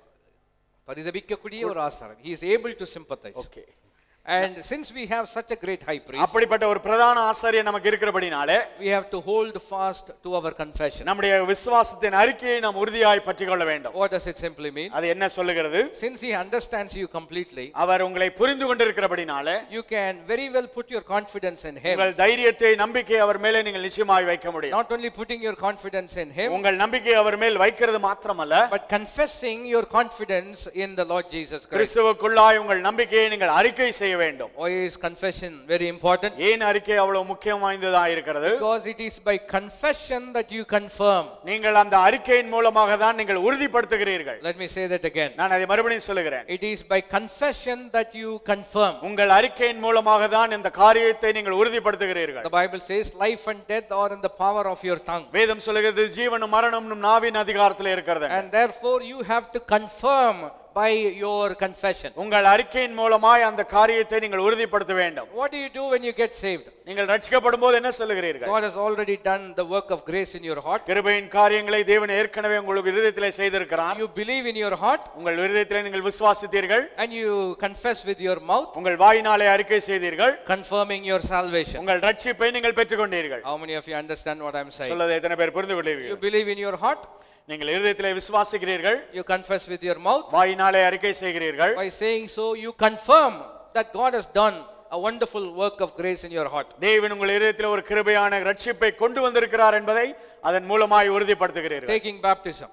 பரிதபிக்கக்கூடிய ஒரு ஆசான் he is able to sympathize okay and since we have such a great high priest அப்படிப்பட்ட ஒரு பிரதான ஆசாரியர் நமக்கு இருக்கிறபடினாலே we have to hold fast to our confession நம்முடைய விசுவாசத்தின் அறிக்கையை நாம் உறுதியாய் பற்றி கொள்ள வேண்டும் what does it simply mean அது என்ன சொல்லுகிறது since he understands you completely அவர் உங்களை புரிந்து கொண்டிருக்கிறபடினாலே you can very well put your confidence in him உங்கள் தைரியத்தை நம்பிக்கை அவர் மேலே நீங்கள் நிச்சயமாய் வைக்க முடியும் not only putting your confidence in him உங்கள் நம்பிக்கை அவர் மேல் வைக்கிறது மாத்திரமல்ல but confessing your confidence in the Lord Jesus Christ கிறிஸ்துவுக்குள்ளாய் உங்கள் நம்பிக்கையை நீங்கள் அறிக்கை செய்ய வேண்டும் why is confession very important ஏன் அறிக்கை அவ்வளவு முக்கியம் வாய்ந்ததா இருக்கிறது Because it is by confession that you confirm. நீங்கள் அந்த அறிக்கையின் மூலமாக தான் நீங்கள் உறுதிப்படுத்துகிறீர்கள் Let me say that again. நான் அதை மறுபடியும் சொல்லுகிறேன் It is by confession that you confirm. உங்கள் அறிக்கையின் மூலமாக தான் இந்த காரியத்தை நீங்கள் உறுதிப்படுத்துகிறீர்கள் The Bible says life and death are in the power of your tongue. வேதம் சொல்லுகிறது ஜீவனும் மரணமும் நாவின் அதிகாரத்தில் இருக்கிறது And therefore you have to confirm by your confession. உங்கள் அறிக்கையின் மூலமாய் அந்த காரியத்தை நீங்கள் உறுதிப்படுத்த வேண்டும் What do you do when you get saved? நீங்கள் ரட்சிக்கப்படும் போது என்ன சொல்லுகிறீர்கள் God has already done the work of grace in your heart. கிருபையின் காரியங்களை தேவன் ஏற்கனவே உங்களுக்கு இருதயத்திலே செய்திருக்கிறார் You believe in your heart உங்கள் இருதயத்திலே நீங்கள் விசுவாசித்தீர்கள் and you confess with your mouth, உங்கள் வாயினாலே அறிக்கை செய்தீர்கள் confirming your salvation. உங்கள் ரட்சிப்பை நீங்கள் பெற்றுக்கொண்டீர்கள் How many of you understand what I'm saying? சொல்லதை எத்தனை பேர் புரிந்து You கொண்டீர்கள் believe in your heart, நீங்கள் இருதயத்திலே விசுவாசிக்கிறீர்கள் you confess with your mouth. வாயினாலே அறிக்கை செய்கிறீர்கள் By saying so, you confirm that God has done a wonderful work of grace in your heart. தேவன் உங்கள் இருதயத்தில் ஒரு கிருபையான ரட்சிப்பை கொண்டு வந்திருக்கிறார் என்பதை அதன் மூலமாய் உறுதிப்படுத்துகிறீர்கள் Taking baptism.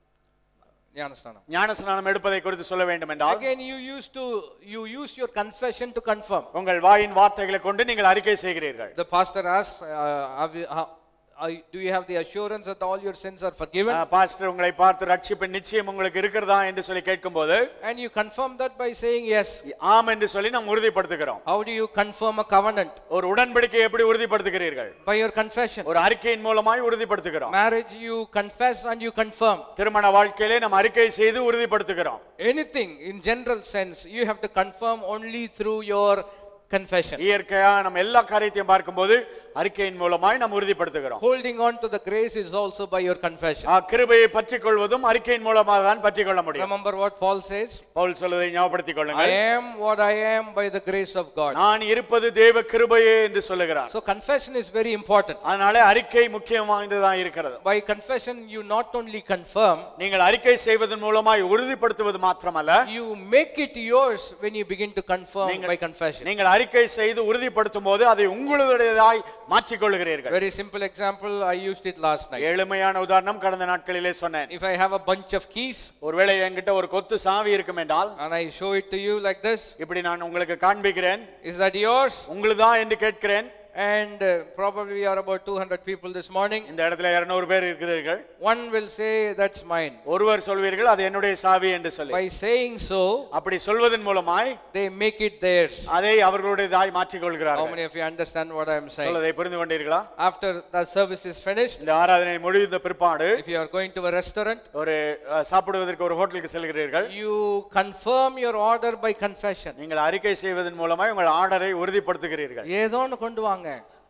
ஞானஸ்நானம். ஞானஸ்நானம் எடுப்பதை குறித்து சொல்ல வேண்டும் என்றால் Again, you used to you use your confession to confirm. உங்கள் வாயின் வார்த்தைகளை கொண்டு நீங்கள் அறிக்கை செய்கிறீர்கள் The pastor asks, uh, have you- how- are you- "Do you have the assurance that all your sins are forgiven?" ஆ, பாஸ்டர் உங்களை பார்த்து ரட்சிப்பின் நிச்சயம் உங்களுக்கு இருக்கிறதா என்று சொல்லி கேட்கும்போது And you confirm that by saying yes. ஆம் என்று சொல்லி நாம் உறுதிப்படுத்துகிறோம் How do you confirm a covenant? ஒரு உடன்படிக்கையை எப்படி உறுதிப்படுத்துகிறீர்கள் By your confession. ஒரு அறிக்கையின் மூலமாய் உறுதிப்படுத்துகிறோம் Marriage, you confess and you confirm. திருமண வாழ்க்கையிலே நாம் அறிக்கை செய்து உறுதிப்படுத்துகிறோம் Anything in general sense, you have to confirm only through your confession. இயற்கையா நம்ம எல்லா காரியத்தையும் பார்க்கும்போது அறிக்கையின் மூலமாய் நாம் உறுதிப்படுத்துகிறோம் Holding on to the grace is also by your confession. ஆ, கிருபையை பற்றிக் கொள்வதும் அறிக்கையின் மூலமாக தான் பற்றிக் கொள்ள முடியும் Remember what Paul says? Pavul சொல்வதை ஞாபகப்படுத்திக் I கொள்ளுங்கள் am what I am by the grace of God. நான் இருப்பது தேவ கிருபையே என்று சொல்லுகிறார் So confession is very important. அதனால அறிக்கை முக்கியம் வாய்ந்ததா இருக்கிறது By confession, you not only confirm, நீங்கள் அறிக்கை செய்வதன் மூலமாய் உறுதிப்படுத்துவது மாத்திரமல்ல you make it yours when you begin to confirm by confession. நீங்கள் அறிக்கை செய்து உறுதிப்படுத்தும் போது அதை உங்களுடையதாய் மாற்றிக் கொள்கிறீர்கள் Very simple example, I used it last night. எளிமையான உதாரணம் கடந்த நாட்களிலே சொன்னேன் If I have a bunch of keys ஒருவேளை என்கிட்ட ஒரு கொத்து சாவி இருக்கும் என்றால் and I show it to you like this, இப்படி நான் உங்களுக்கு காண்பிக்கிறேன் is that yours? உங்களுதான் என்று கேட்கிறேன் And uh, probably we are about 200 people this morning. இந்த இடத்துல இருநூறு பேர் இருக்கிறீர்கள் One will say, That's mine. ஒருவர் சொல்வீர்கள் அது என்னுடைய சாவி என்று சொல்லி By saying so, அப்படி சொல்வதன் மூலமாய் they make it theirs. அதை அவர்களுடையதாய் மாற்றிக் How கொள்கிறார்கள் many of you understand what I am saying? சொல்லதை புரிந்து கொண்டீர்களா After the service is finished, இந்த ஆராதனை முடிந்த பிற்பாடு if you are going to a restaurant, ஒரு அஹ், சாப்பிடுவதற்கு ஒரு ஹோட்டலுக்கு செல்கிறீர்கள் you confirm your order by confession. நீங்கள் அறிக்கை செய்வதன் மூலமாய் உங்கள் ஆர்டரை உறுதிப்படுத்துகிறீர்கள் ஏதோன்னு கொண்டு வாங்க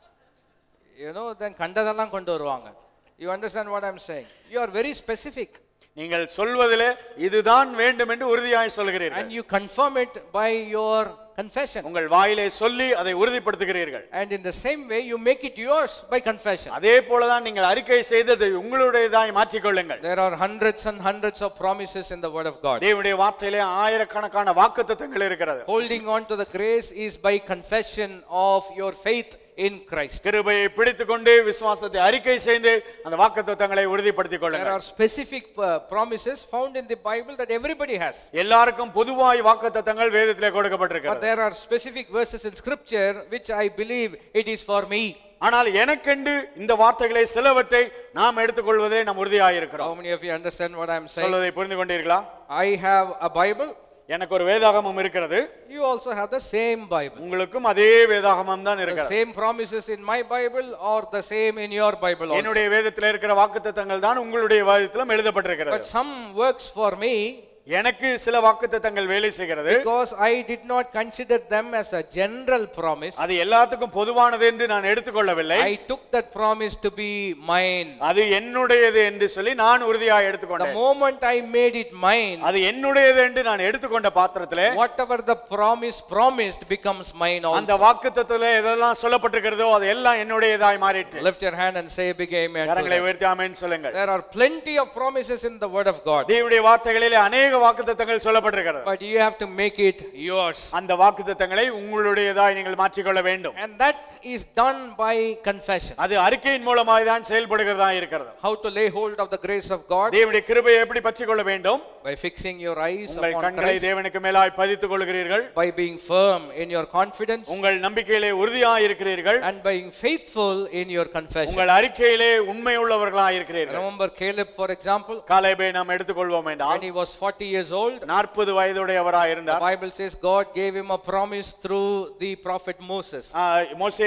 ஏதோ தென் கண்டதெல்லாம் கொண்டு வருவாங்க you understand what I'm saying you are very specific நீங்கள் சொல்வதிலே இதுதான் வேண்டும் என்று உறுதியாய் சொல்கிறீர்கள் and you confirm it by your confession உங்கள் வாயிலே சொல்லி அதை உறுதிப்படுத்துகிறீர்கள் and in the same way you make it yours by confession அதே போலதான் நீங்கள் அறிக்கை செய்ததை உங்களுடையதாய் மாற்றிக் கொள்ளுங்கள் there are hundreds and hundreds of promises in the word of God தேவனுடைய வார்த்தையிலே ஆயிரக்கணக்கான வாக்குத்தத்தங்கள் இருக்கிறது holding on to the grace is by confession of your faith in Christ. கிருபையை பிடித்துக்கொண்டு விசுவாசத்தை அறிக்கை செய்து அந்த வாக்குத்தத்தங்களை உறுதிப்படுத்திக் There கொள்ளுங்கள் are specific uh, promises found in the Bible that everybody has. எல்லாருக்கும் பொதுவாய் வாக்குத்தத்தங்கள் வேதத்திலே But கொடுக்கப்பட்டிருக்கிறது there are specific verses in scripture which I believe it is for me. ஆனால் எனக்கென்று இந்த வார்த்தைகளை சிலவற்றை நாம் எடுத்துக்கொள்வதிலே நாம் How உறுதியாயிருக்கிறோம் many of you understand what I am saying? சொல்வதை புரிந்து கொண்டீர்களா I have a Bible. எனக்கு ஒரு வேதாகமம் இருக்கிறது You also have the same Bible. உங்களுக்கும் அதே வேதாகமம் தான் The இருக்கிறது same promises in my Bible or the same in your Bible also. என்னுடைய வேதத்தில் இருக்கிற வாக்குத்தத்தங்கள் தான் உங்களுடைய வேதத்திலும் எழுதப்பட்டிருக்கிறது But some works for me எனக்கு சில வாக்குத்தத்தங்கள் வேலை செய்கிறது because I did not consider them as a general promise. அது எல்லாத்துக்கும் பொதுவானது என்று நான் எடுத்துக்கொள்ளவில்லை I took that promise to be mine. அது என்னுடையது என்று சொல்லி நான் உறுதியாக The எடுத்துக்கொண்டேன் moment I made it mine, அது என்னுடையது என்று நான் எடுத்துக்கொண்ட பாத்திரத்திலே whatever the promise promised becomes mine அந்த also. வாக்குத்தத்தத்திலே எதெல்லாம் சொல்லப்பட்டிருக்கிறதோ அது எல்லாம் என்னுடையதாய் மாறிற்று Lift your hand and say a big amen. to கரங்களை that. உயர்த்தி ஆமென் சொல்லுங்கள் There are plenty of promises in the word of God, தேவனுடைய வார்த்தைகளிலே அநேக வாக்குத்தத்தங்கள் சொல்லப்பட்டிருக்கிறது but you have to make it yours. அந்த வாக்குத்தத்தங்களை உங்களுடையதாய் நீங்கள் மாற்றிக்கொள்ள வேண்டும் And that is done by confession. அது அறிக்கையின் மூலமாய் தான் செயல்படுகிறதா இருக்கிறது How to lay hold of the grace of God? தேவனுடைய கிருபையை எப்படி பற்றிக் கொள்ள வேண்டும் By fixing your eyes உங்கள் upon கண்களை Christ, தேவனுக்கு மேலாய் பதித்துக் கொள்கிறீர்கள் by being firm in your confidence, உங்கள் நம்பிக்கையிலே உறுதியாய் இருக்கிறீர்கள் and being faithful in your confession. உங்கள் அறிக்கையிலே உண்மை உள்ளவர்களாய் இருக்கிறீர்கள் Remember Caleb, for example, காலேபை நாம் எடுத்துக்கொள்வோம் when என்றால் he was 40 years old, நாற்பது வயதுடையவராய் the இருந்தார் Bible says God gave him a promise through the prophet Moses. ஆ, மோசே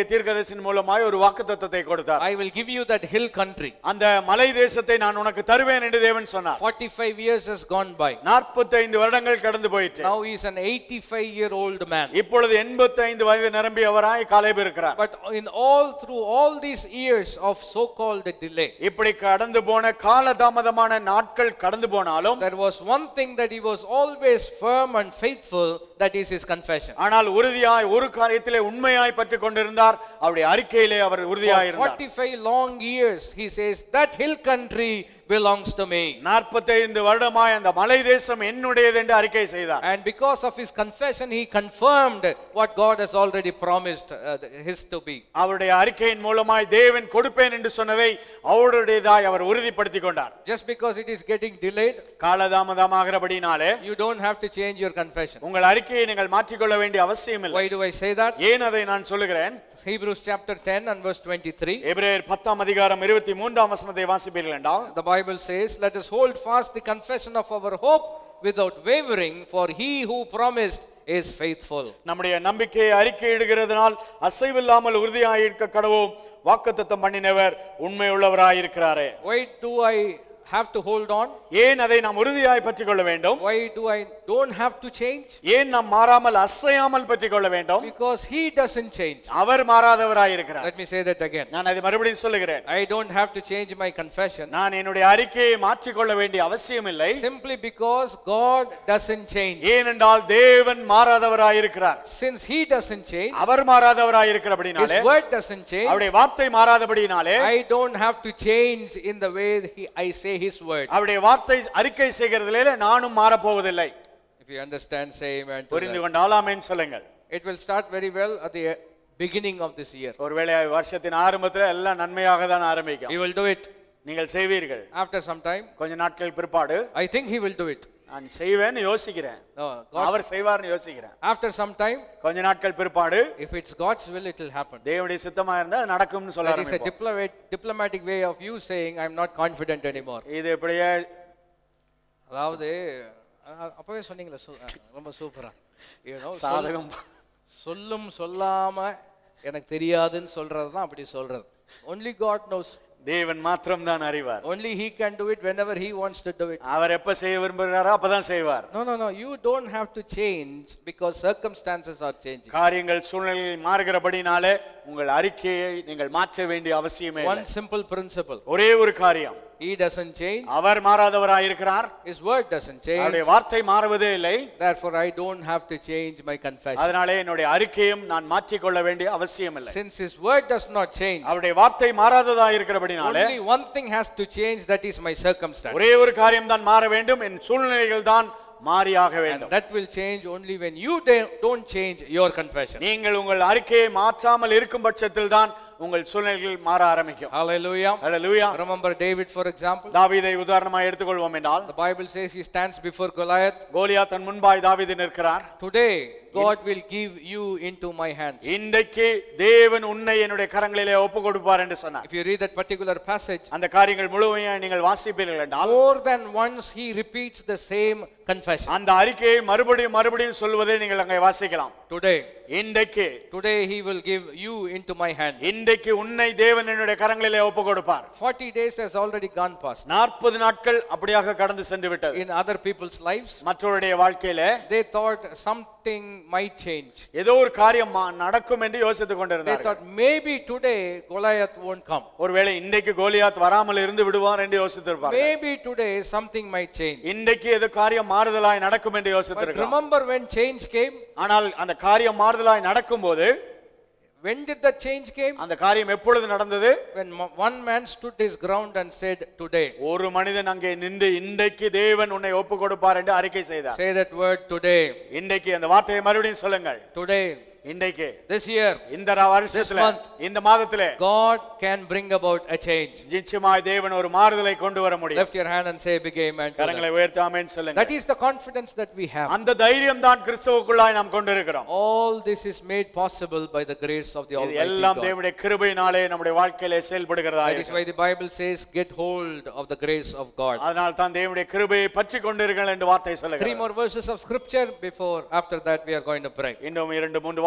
தீர்க்கதரிசின் மூலமாய் ஒரு வாக்குத்தத்தத்தை கொடுத்தார் I will give you that hill country. அந்த மலை தேசத்தை நான் உனக்கு தருவேன் என்று தேவன் சொன்னார் 45 years has gone by. 45 வருடங்கள் கடந்து போயிற்று Now he is an 85 year old man. இப்பொழுது 85 வயது நிரம்பியவராய் காலேப் இருக்கிறார் But in all, through all these years of so called delay, இப்படி கடந்து போன காலதாமதமான நாட்கள் கடந்து போனாலும் there was one thing that he was always firm and faithful, that is his confession. ஆனால் உறுதியாய் ஒரு காரியத்திலே உண்மையாய் பற்றி கொண்டிருந்தார் அவருடைய அறிக்கையிலே அவர் உறுதியாய் For இருந்தார் 45 long years, he says, That hill country belongs to me. 45 வருடமாய் அந்த மலை தேசம் என்னுடையது என்று அறிக்கை செய்தார் And because of his confession, he confirmed what God has already promised uh, his to be. அவருடைய அறிக்கையின் மூலமாய் தேவன் கொடுப்பேன் என்று சொன்னதை அவருடையதாய் அவர் உறுதிப்படுத்திக் கொண்டார் Just because it is getting delayed, காலதாமதமாகிறபடினாலே you don't have to change your confession. உங்கள் அறிக்கையை நீங்கள் மாற்றிக்கொள்ள வேண்டிய அவசியம் இல்லை Why do I say that? ஏன் அதை நான் சொல்லுகிறேன் Hebrews chapter 10 and verse 23. எபிரேயர் பத்தாம் அதிகாரம் இருபத்தி மூன்றாம் வசனத்தை வாசிப்பீர்கள் என்றால் The Bible says, Let us hold fast the confession of our hope without wavering, for he who promised is faithful. நம்முடைய நம்பிக்கையை அறிக்கையிடுகிறதுனால் அசைவில்லாமல் உறுதியாயிருக்க கடவோம் வாக்குத்தத்தம் பண்ணினவர் உண்மை உள்ளவராயிருக்கிறாரே Why do I have to hold on? ஏன் அதை நாம் உறுதியாய் பற்றிக் கொள்ள வேண்டும் Why do I don't have to change? ஏன் நாம் மாறாமல் அசையாமல் பற்றிக் கொள்ள வேண்டும் Because he doesn't change. Our மாறாதவராயிருக்கிறார் Let me say that again. நான் அதை மறுபடியும் சொல்லுகிறேன் I don't have to change my confession நான் என்னுடைய அறிக்கையை மாற்றிக்கொள்ள வேண்டிய அவசியம் இல்லை simply because God doesn't change. ஏனென்றால் தேவன் மாறாதவராயிருக்கிறார் Since he doesn't change, our his மாறாதவராயிருக்கிறபடினாலே word doesn't change. அவருடைய வார்த்தை மாறாதபடினாலே I don't have to change in the way he, I say his word. அவருடைய வார்த்தை அறிக்கை செய்கிறதிலே நானும் மாறப்போவதில்லை If you understand, say amen. to புரிந்து that. கொண்டால் ஆமென் சொல்லுங்கள் It will start very well at the beginning of this year. ஒருவேளை வருஷத்தின் ஆரம்பத்தில் எல்லாம் நன்மையாக தான் ஆரம்பிக்கும் He will do it நீங்கள் செய்வீர்கள் after some time. கொஞ்ச நாட்கள் பிற்பாடு I think he will do it. நான் செய்வேன்னு யோசிக்கிறேன் No, God's- அவர் செய்வார்னு யோசிக்கிறேன் after some time, கொஞ்ச நாட்கள் பிற்பாடு if it's God's will, it will happen. தேவனுடைய சித்தமா இருந்தா அது நடக்கும்னு சொல்ல That is a ஆரம்பிப்போம். diplomat, diplomatic way of you saying, I'm not confident anymore. இது இப்படியே அதாவது அஹ், அப்பவே சொன்னீங்களே சு- அஹ், ரொம்ப சூப்பரா You know, சொல்- சாதகம் சொல்லும் சொல்லாம எனக்கு தெரியாதுன்னு சொல்றது தான் அப்படி சொல்றது only god knows தேவன் மாத்திரம் தான் அறிவார் only he can do it whenever he wants to do it அவர் எப்ப செய்ய விரும்புகிறாரோ அப்பதான் செய்வார் no no no you don't have to change because circumstances are changing காரியங்கள் சூழ்நிலையில் மாறுகிறபடினாலே உங்கள் அறிக்கையை நீங்கள் மாற்ற வேண்டிய அவசியமே இல்லை. one simple principle ஒரே ஒரு காரியம் he doesn't change our மாறாதவராயிருக்கிறார் his word doesn't change அவருடைய வார்த்தை மாறுவதே இல்லை therefore i don't have to change my confession அதனாலே என்னுடைய அறிக்கையும் நான் மாற்றிக்கொள்ள வேண்டிய அவசியம் இல்லை since his word does not change அவருடைய வார்த்தை மாறாததா இருக்கிறபடினாலே only one thing has to change that is my circumstance ஒரே ஒரு காரியம் தான் மாற வேண்டும் என் சூழ்நிலைகள் தான் மாறியாக and வேண்டும் that will change only when you don't- don't change your confession நீங்கள் உங்கள் அறிக்கையை மாற்றாமல் இருக்கும் பட்சத்தில் தான் உங்கள் சூழ்நிலைகள் மாற ஆரம்பிக்கும் hallelujah hallelujah remember david for example தாவீதை உதாரணமாக எடுத்துக்கொள்வோம் என்றால் the bible says he stands before goliath Goliath தன் முன்பாய் தாவீது நிற்கிறார் today god will give you into my hands இன்றைக்கு தேவன் உன்னை என்னுடைய கரங்களிலே ஒப்பு கொடுப்பார் என்று சொன்னார் if you read that particular passage அந்த காரியங்கள் முழுமையாக நீங்கள் வாசிப்பீர்கள் என்றால் more than once he repeats the same confession அந்த அறிக்கையை மறுபடியும் மறுபடியும் சொல்வதை நீங்கள் அங்கே வாசிக்கலாம் today இன்றைக்கு today he will give you into my hand இன்றைக்கு உன்னை தேவன் என்னுடைய கரங்களிலே ஒப்பு கொடுப்பார் 40 days has already gone past நாற்பது நாட்கள் அப்படியாக கடந்து சென்று விட்டது in other people's lives மற்றவருடைய வாழ்க்கையில they thought something might change ஏதோ ஒரு காரியம் மா- நடக்கும் என்று யோசித்துக் they கொண்டிருந்தார்கள் thought maybe today goliath won't come ஒருவேளை இன்றைக்கு கோலியாத் வராமல் இருந்து விடுவார் என்று யோசித்திருப்பார் maybe today something might change இன்றைக்கு ஏதோ காரியம் மாறுதலாய் நடக்கும் என்று but யோசித்திருக்கலாம் remember when change came ஆனால் அந்த காரியம் மாறுதலாய் நடக்கும்போது when did the change came அந்த காரியம் எப்பொழுது நடந்தது when mo- one man stood his ground and said today ஒரு மனிதன் அங்கே நின்று இன்றைக்கு தேவன் உன்னை ஒப்பு கொடுப்பார் என்று அறிக்கை செய்தார் say that word today இன்றைக்கு அந்த வார்த்தையை மறுபடியும் சொல்லுங்கள் today இன்றைக்கு this year இந்த ர- வருஷத்துல month. இந்த மாதத்திலே god can bring about a change நிச்சயமாய் தேவன் ஒரு மாறுதலை கொண்டு வர முடியும் lift your hand and say a big amen to that. கரங்களை உயர்த்தாமேன்னு சொல்லுங்க that is the confidence that we have அந்த தைரியம் தான் கிறிஸ்துவுக்குள்ளாய் நாம் கொண்டிருக்கிறோம் all this is made possible by the grace of the இது almighty எல்லாம் god தேவனுடைய கிருபையினாலே நம்முடைய வாழ்க்கையிலே செயல்படுகிறதா that is why the bible says get hold of the grace of god அதனால் தான் தேவனுடைய கிருபையை பற்றி கொண்டிருங்கள் என்று வார்த்தை three சொல்லுங்கள் more verses of scripture before after that we are going to pray இன்னும் இரண்டு மூன்று வார்த்தை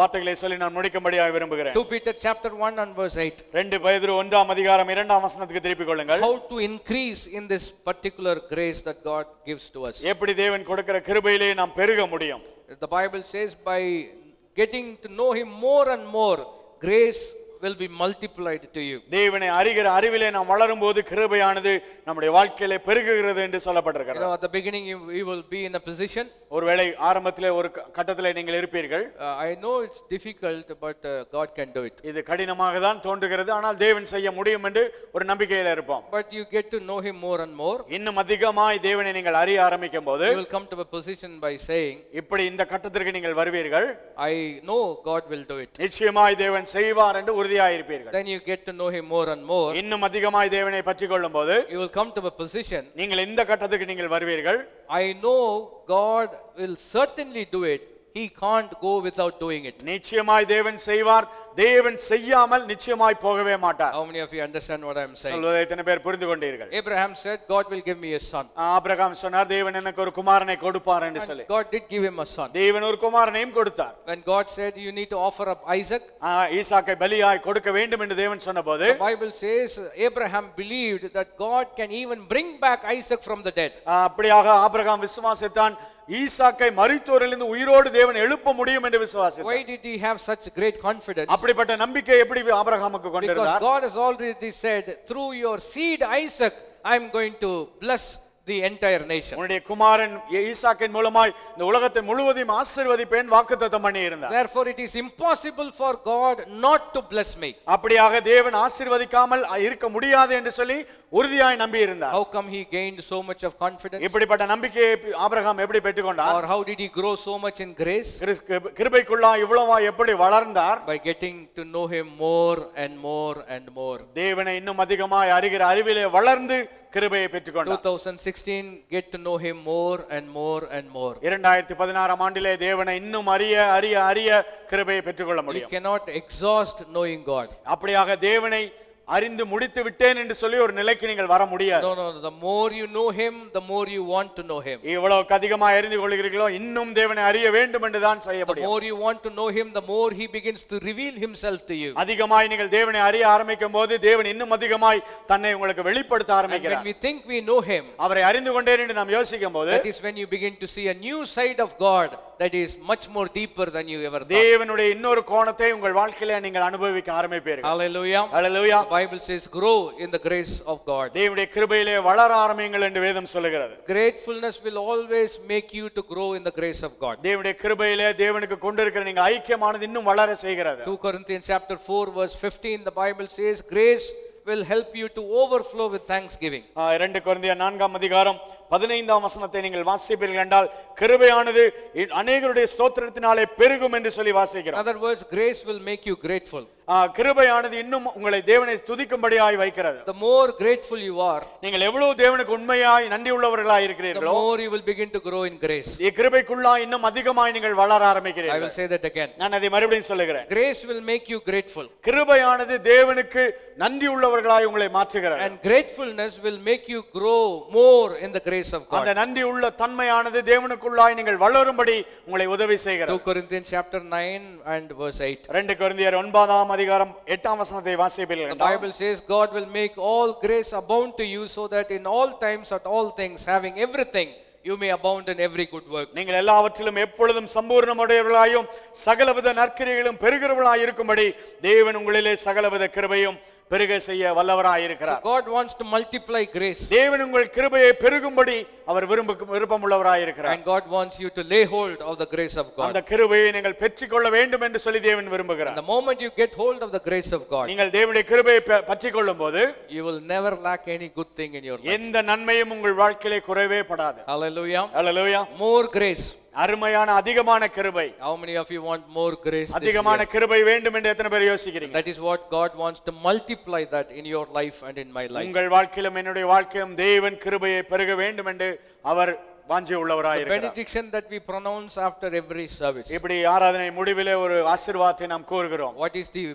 வார்த்தைகளை சொல்லி நான் முடிக்கும்படியாக விரும்புகிறேன் 2 Peter chapter 1 and verse 8. ரெண்டு பேதுரு ஒன்றாம் அதிகாரம் இரண்டாம் வசனத்துக்கு திருப்பிக் கொள்ளுங்கள் How to increase in this particular grace that God gives to us. எப்படி தேவன் கொடுக்கிற கிருபையிலே நாம் பெருக முடியும் The Bible says by getting to know Him more and more, grace will be multiplied to you. தேவனை அறிகிற அறிவிலே நாம் வளரும் போது கிருபையானது நம்முடைய வாழ்க்கையிலே பெருகுகிறது என்று You சொல்லப்பட்டிருக்கிறது know, at the beginning, you, you will be in a position. ஒருவேளை ஆரம்பத்திலே ஒரு க- கட்டத்திலே நீங்கள் இருப்பீர்கள் Uh, I know it's difficult, but uh, God can do it. இது கடினமாக தான் தோன்றுகிறது ஆனால் தேவன் செய்ய முடியும் என்று ஒரு நம்பிக்கையில இருப்போம் But you get to know Him more and more. இன்னும் அதிகமாய் தேவனை நீங்கள் அறிய ஆரம்பிக்கும் போது You will come to a position by saying, இப்படி இந்த கட்டத்திற்கு நீங்கள் வருவீர்கள் I know God will do it. நிச்சயமாய் தேவன் செய்வார் என்று உறுதியாயிருப்பீர்கள் Then you get to know Him more and more. இன்னும் அதிகமாய் தேவனை பற்றி கொள்ளும் போது You will come to a position, நீங்கள் இந்த கட்டத்துக்கு நீங்கள் வருவீர்கள் I know God will certainly do it. He can't go without doing it. நிச்சயமாய் தேவன் செய்வார் தேவன் செய்யாமல் நிச்சயமாய் போகவே மாட்டார் How many of you understand what I'm saying? சொல்வதை எத்தனை பேர் புரிந்து கொண்டீர்கள் Abraham said, God will give me a son. Abraham சொன்னார் தேவன் எனக்கு ஒரு குமாரனை கொடுப்பார் என்று சொல்லி God did give him a son. தேவன் ஒரு குமாரனையும் கொடுத்தார் When God said, You need to offer up Isaac, ஆ, ஈசாக்கை பலியாய் கொடுக்க வேண்டும் என்று தேவன் சொன்னபோது the Bible says Abraham believed that God can even bring back Isaac from the dead. ஆ, அப்படியாக ஆபிரகாம் விசுவாசித்தான் ஈசாக்கை மரித்தோரிலிருந்து உயிரோடு தேவன் எழுப்ப முடியும் என்று விசுவாசித்தார் Why did he have such great confidence? அப்படிப்பட்ட நம்பிக்கை எப்படி ஆபிரகாமுக்கு Because கொண்டிருந்தார் God has already said, Through your seed, Isaac, I'm going to bless the entire nation. உன்னுடைய குமாரன் ஈசாக்கின் மூலமாய் இந்த உலகத்தை முழுவதையும் ஆசீர்வதிப்பேன் வாக்குத்தத்தம் பண்ணி இருந்தார் Therefore, it is impossible for God not to bless me. அப்படியாக தேவன் ஆசீர்வதிக்காமல் இருக்க முடியாது என்று சொல்லி உறுதியாய் நம்பி இருந்தார் How come he gained so much of confidence? இப்படிப்பட்ட நம்பிக்கையை ஆபிரகாம் எப்படி பெற்றுக்கொண்டார் Or how did he grow so much in grace? கிறிஸ்- கிருப- கிருபைக்குள்ளா இவ்வளவா எப்படி வளர்ந்தார் By getting to know him more and more and more. தேவனை இன்னும் அதிகமாய் அறிகிற அறிவிலே வளர்ந்து கிருபையை பெற்றுக்கொண்டார் 2016, get to know him more and more and more. இரண்டாயிரத்தி பதினாறாம் ஆண்டிலே தேவனை இன்னும் அறிய அறிய அறிய கிருபையை பெற்றுக்கொள்ள You முடியும் cannot exhaust knowing God. அப்படியாக தேவனை அறிந்து முடித்து விட்டேன் என்று சொல்லி ஒரு நிலைக்கு நீங்கள் வர முடியாது No, no, no. The more you know him, the more you want to know him. இவ்வளவு அதிகமாக அறிந்து கொள்கிறீர்களோ இன்னும் தேவனை அறிய வேண்டும் என்று தான் செய்ய The முடியும் more you want to know him, the more he begins to reveal himself to you. அதிகமாய் நீங்கள் தேவனை அறிய ஆரம்பிக்கும் போது தேவன் இன்னும் அதிகமாய் தன்னை உங்களுக்கு வெளிப்படுத்த And when ஆரம்பிக்கிறார் we think we know him, அவரை அறிந்து கொண்டேன் என்று நாம் யோசிக்கும் போது that is when you begin to see a new side of God that is much more deeper than you ever thought. தேவனுடைய இன்னொரு கோணத்தை உங்கள் வாழ்க்கையில நீங்கள் அனுபவிக்க ஆரம்பிப்பீர்கள் Hallelujah. Hallelujah The Bible says, grow in the grace of God. தேவனுடைய கிருபையிலே வளர ஆரம்பியுங்கள் என்று வேதம் சொல்லுகிறது Gratefulness will always make you to grow in the grace of God. தேவனுடைய கிருபையிலே தேவனுக்கு கொண்டிருக்கிற நீங்கள் ஐக்கியமானது இன்னும் வளர செய்கிறது 2 Corinthians chapter 4 verse 15 the Bible says grace will help you to overflow with thanksgiving. ஆ, இரண்டு கொரிந்திய நான்காம் அதிகாரம் பதினைந்தாம் வசனத்தை நீங்கள் வாசிப்பீர்கள் என்றால் கிருபையானது இ- அநேகருடைய ஸ்தோத்திரத்தினாலே பெருகும் என்று சொல்லி In வாசிக்கிறோம் other words grace will make you grateful. ஆ, கிருபையானது இன்னும் உங்களை தேவனை துதிக்கும்படியாய் வைக்கிறது The more grateful you are நீங்கள் எவ்வளவு தேவனுக்கு உண்மையாய் நன்றி உள்ளவர்களாய் the இருக்கிறீர்களோ more you will begin to grow in grace. கிருபைக்குள்ளா இன்னும் அதிகமாய் நீங்கள் வளர I will ஆரம்பிக்கிறீர்கள் say that again. நான் அதை மறுபடியும் சொல்லுகிறேன் Grace will make you grateful கிருபையானது தேவனுக்கு நன்றி உள்ளவர்களாய் உங்களை மாற்றுகிறது and gratefulness will make you grow more in the grace of அந்த God. நன்றி உள்ள தன்மையானது தேவனுக்குள்ளாய் நீங்கள் வளரும்படி உங்களை உதவி 2 செய்கிறது Corinthians chapter 9 and verse 8. ரெண்டு கொரிந்தியர் ஒன்பதாம் அதிகாரம் எட்டாம் வசனத்தை வாசிப்பீர்கள் The என்றால், Bible says God will make all grace abound to you so that in all times at all things having everything you may abound in every good work. நீங்கள் எல்லாவற்றிலும் எப்பொழுதும் சம்பூர்ணமுடையவர்களாயும் சகலவித நற்கிரியைகளும் பெருகிறவர்களாய் இருக்கும்படி தேவன் உங்களிலே சகலவித கிருபையும் பெருக செய்ய வல்லவராய் So இருக்கிறார் God wants to multiply grace தேவன் உங்கள் கிருபையை பெருகும்படி அவர் விரும்ப விருப்பமுள்ளவராய் இருக்கிறார் and God wants you to lay hold of the grace of God. அந்த கிருபையை நீங்கள் பெற்றுக்கொள்ள வேண்டும் என்று சொல்லி தேவன் விரும்புகிறார் The moment you get hold of the grace of God, நீங்கள் தேவனுடைய கிருபையை பெ- பற்றிக் கொள்ளும் போது you will never lack any good thing in your life. எந்த நன்மையும் உங்கள் வாழ்க்கையிலே குறைவே படாது Hallelujah. அல்லேலூயா More grace. அருமையான அதிகமான கிருபை How many of you want more grace? This அதிகமான year? கிருபை வேண்டும் என்று எத்தனை பேர் யோசிக்கிறீங்க That is what God wants to multiply that in your life and in my life. உங்கள் வாழ்க்கையிலும் என்னுடைய வாழ்க்கையிலும் தேவன் கிருபையை பெருக வேண்டும் என்று அவர் வாஞ்சி உள்ளவராய் The இருக்கிறார் benediction that we pronounce after every service. இப்படி ஆராதனை முடிவிலே ஒரு ஆசீர்வாதத்தை நாம் கூறுகிறோம் What is the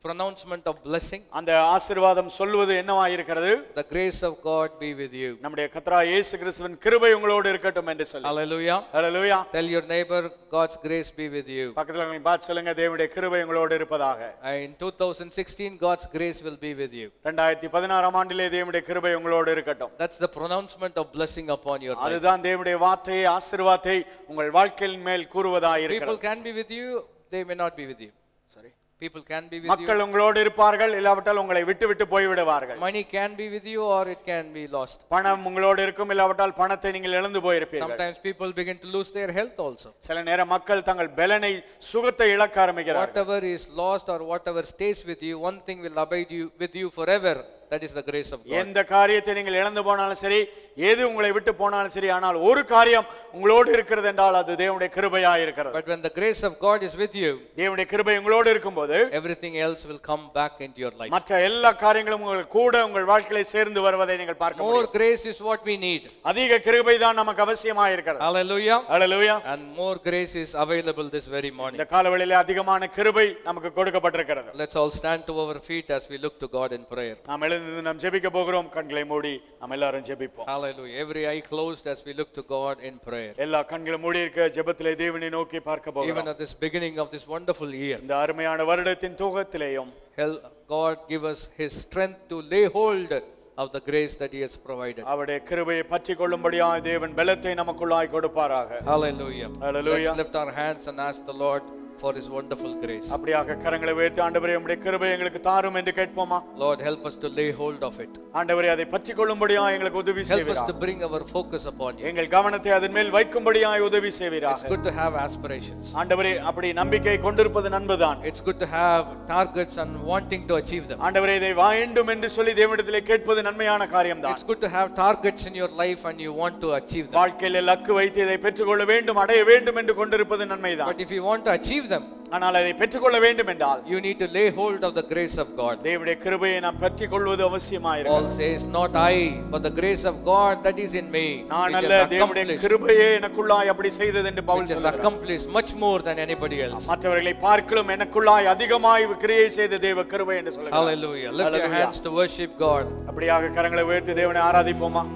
pronouncement of blessing. அந்த ஆசீர்வாதம் சொல்வது என்னவா இருக்கிறது The grace of God be with you. நம்முடைய கத்ரா இயேசு கிறிஸ்துவின் கிருபை உங்களோடு இருக்கட்டும் என்று சொல்லி Hallelujah. Hallelujah Tell your neighbor, God's grace be with you. பக்கத்துல உங்களுக்கு பார்த்து சொல்லுங்க தேவனுடைய கிருபை உங்களோடு இருப்பதாக In 2016, God's grace will be with you. ரெண்டாயிரத்தி பதினாறாம் ஆண்டிலே தேவனுடைய கிருபை உங்களோடு இருக்கட்டும் That's the pronouncement of blessing upon your life. அதுதான் தேவனுடைய வார்த்தையை ஆசீர்வாதத்தை உங்கள் வாழ்க்கையின் மேல் கூறுவதா People இருக்கிறது can be with you, they may not be with you. சரி People can be with you. மக்கள் உங்களோடு இருப்பார்கள் இல்லாவிட்டால் உங்களை விட்டு விட்டு போய்விடுவார்கள் Money can be with you or it can be lost. பணம் உங்களோடு இருக்கும் இல்லாவிட்டால் பணத்தை நீங்கள் இழந்து போயிருப்பீர்கள் Sometimes people begin to lose their health also. சில நேரம் மக்கள் தங்கள் பலனை சுகத்தை இழக்க ஆரம்பிக்கிறார்கள் Whatever is lost or whatever stays with you, one thing will abide you with you forever. That is the grace of God. எந்த காரியத்தை நீங்கள் இழந்து போனாலும் சரி எது உங்களை விட்டு போனாலும் சரி ஆனால் ஒரு காரியம் உங்களோடு இருக்கிறது என்றால் அது தேவனுடைய கிருபையா இருக்கிறது But when the grace of God is with you, தேவனுடைய கிருபை உங்களோடு இருக்கும்போது everything else will come back into your life. மற்ற எல்லா காரியங்களும் உங்கள் கூட உங்கள் வாழ்க்கையில சேர்ந்து வருவதை நீங்கள் பார்க்க More முடியும் grace is what we need. அதிக கிருபை தான் நமக்கு அவசியமா இருக்கிறது Hallelujah. Hallelujah And more grace is available this very morning. இந்த காலவெளியில அதிகமான கிருபை நமக்கு கொடுக்கப்பட்டிருக்கிறது Let's all stand to our feet as we look to God in prayer. நாம் எழுந்து நாம் ஜெபிக்க போகிறோம் கண்களை மூடி நாம் எல்லாரும் ஜெபிப்போம் Hallelujah. Every eye closed as we look to God in prayer. எல்லா கண்களும் மூடி இருக்க ஜெபத்திலே தேவனை நோக்கி பார்க்க Even போகிறோம் at this beginning of this wonderful year, இந்த அருமையான வருடத்தின் துவக்கத்திலேயும் hell, God give us His strength to lay hold of the grace that He has provided. அவருடைய கிருபையை பற்றி கொள்ளும்படியாய் தேவன் பலத்தை நமக்குள்ளாய் கொடுப்பாராக Hallelujah. Hallelujah. Let's lift our hands and ask the Lord for His wonderful grace. அப்படியாக கரங்களை உயர்த்தி ஆண்டவரே உம்முடைய கிருபை எங்களுக்கு தாரும் என்று கேட்போமா Lord, help us to lay hold of it. ஆண்டவரே அதை பற்றி கொள்ளும்படியாய் எங்களுக்கு உதவி Help us செய்வீராக to bring our focus upon you. எங்கள் கவனத்தை அதன் மேல் வைக்கும்படியாய் உதவி It's செய்வீராக good to have aspirations. ஆண்டவரே அப்படி நம்பிக்கை கொண்டிருப்பது நன்மைதான் It's good to have targets and wanting to achieve them. ஆண்டவரே இதை வேண்டும் என்று சொல்லி தேவனிடத்திலே கேட்பது நன்மையான காரியம்தான் It's good to have targets in your life and you want to achieve them. வாழ்க்கையில லக்கு வைத்து இதை பெற்றுக்கொள்ள வேண்டும் அடைய வேண்டும் என்று கொண்டிருப்பது நன்மைதான் But if you want to achieve them, ஆனால் அதை பெற்றுக்கொள்ள வேண்டும் என்றால் you need to lay hold of the grace of God. தேவனுடைய கிருபையை நாம் பற்றி கொள்வது அவசியமாயிருக்கிறது Paul says, Not I, but the grace of God that is in me, நான் which அல்ல has தேவனுடைய accomplished, கிருபையே எனக்குள்ளாய் அப்படி செய்தது என்று பவுல் which has சொல்கிறார் accomplished much more than anybody else. மற்றவர்களை பார்க்கலும் எனக்குள்ளாய் அதிகமாய் கிரியை செய்த தேவ கிருபை என்று சொல்கிறார் Hallelujah. Lift your Hallelujah. hands to worship God. அப்படியாக கரங்களை உயர்த்தி தேவனை ஆராதிப்போமா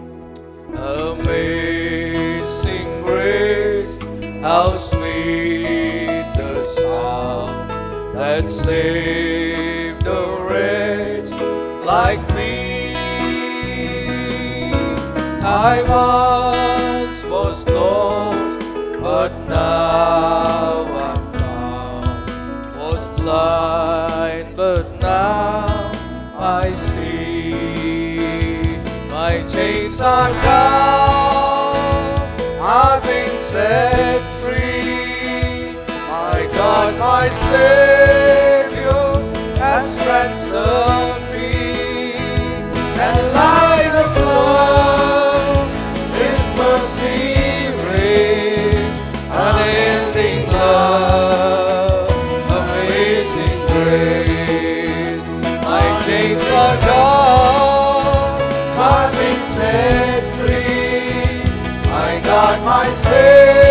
Amazing grace, how sweet the sound that saved a wretch like me. I once was lost, but now I'm found. Was blind, but now I see. My chains are gone, I've been set free. My God, my Savior has ransomed me. And like the flood, His mercy reigns, unending love, amazing grace. My chains are gone, I've been set free. My God, my Savior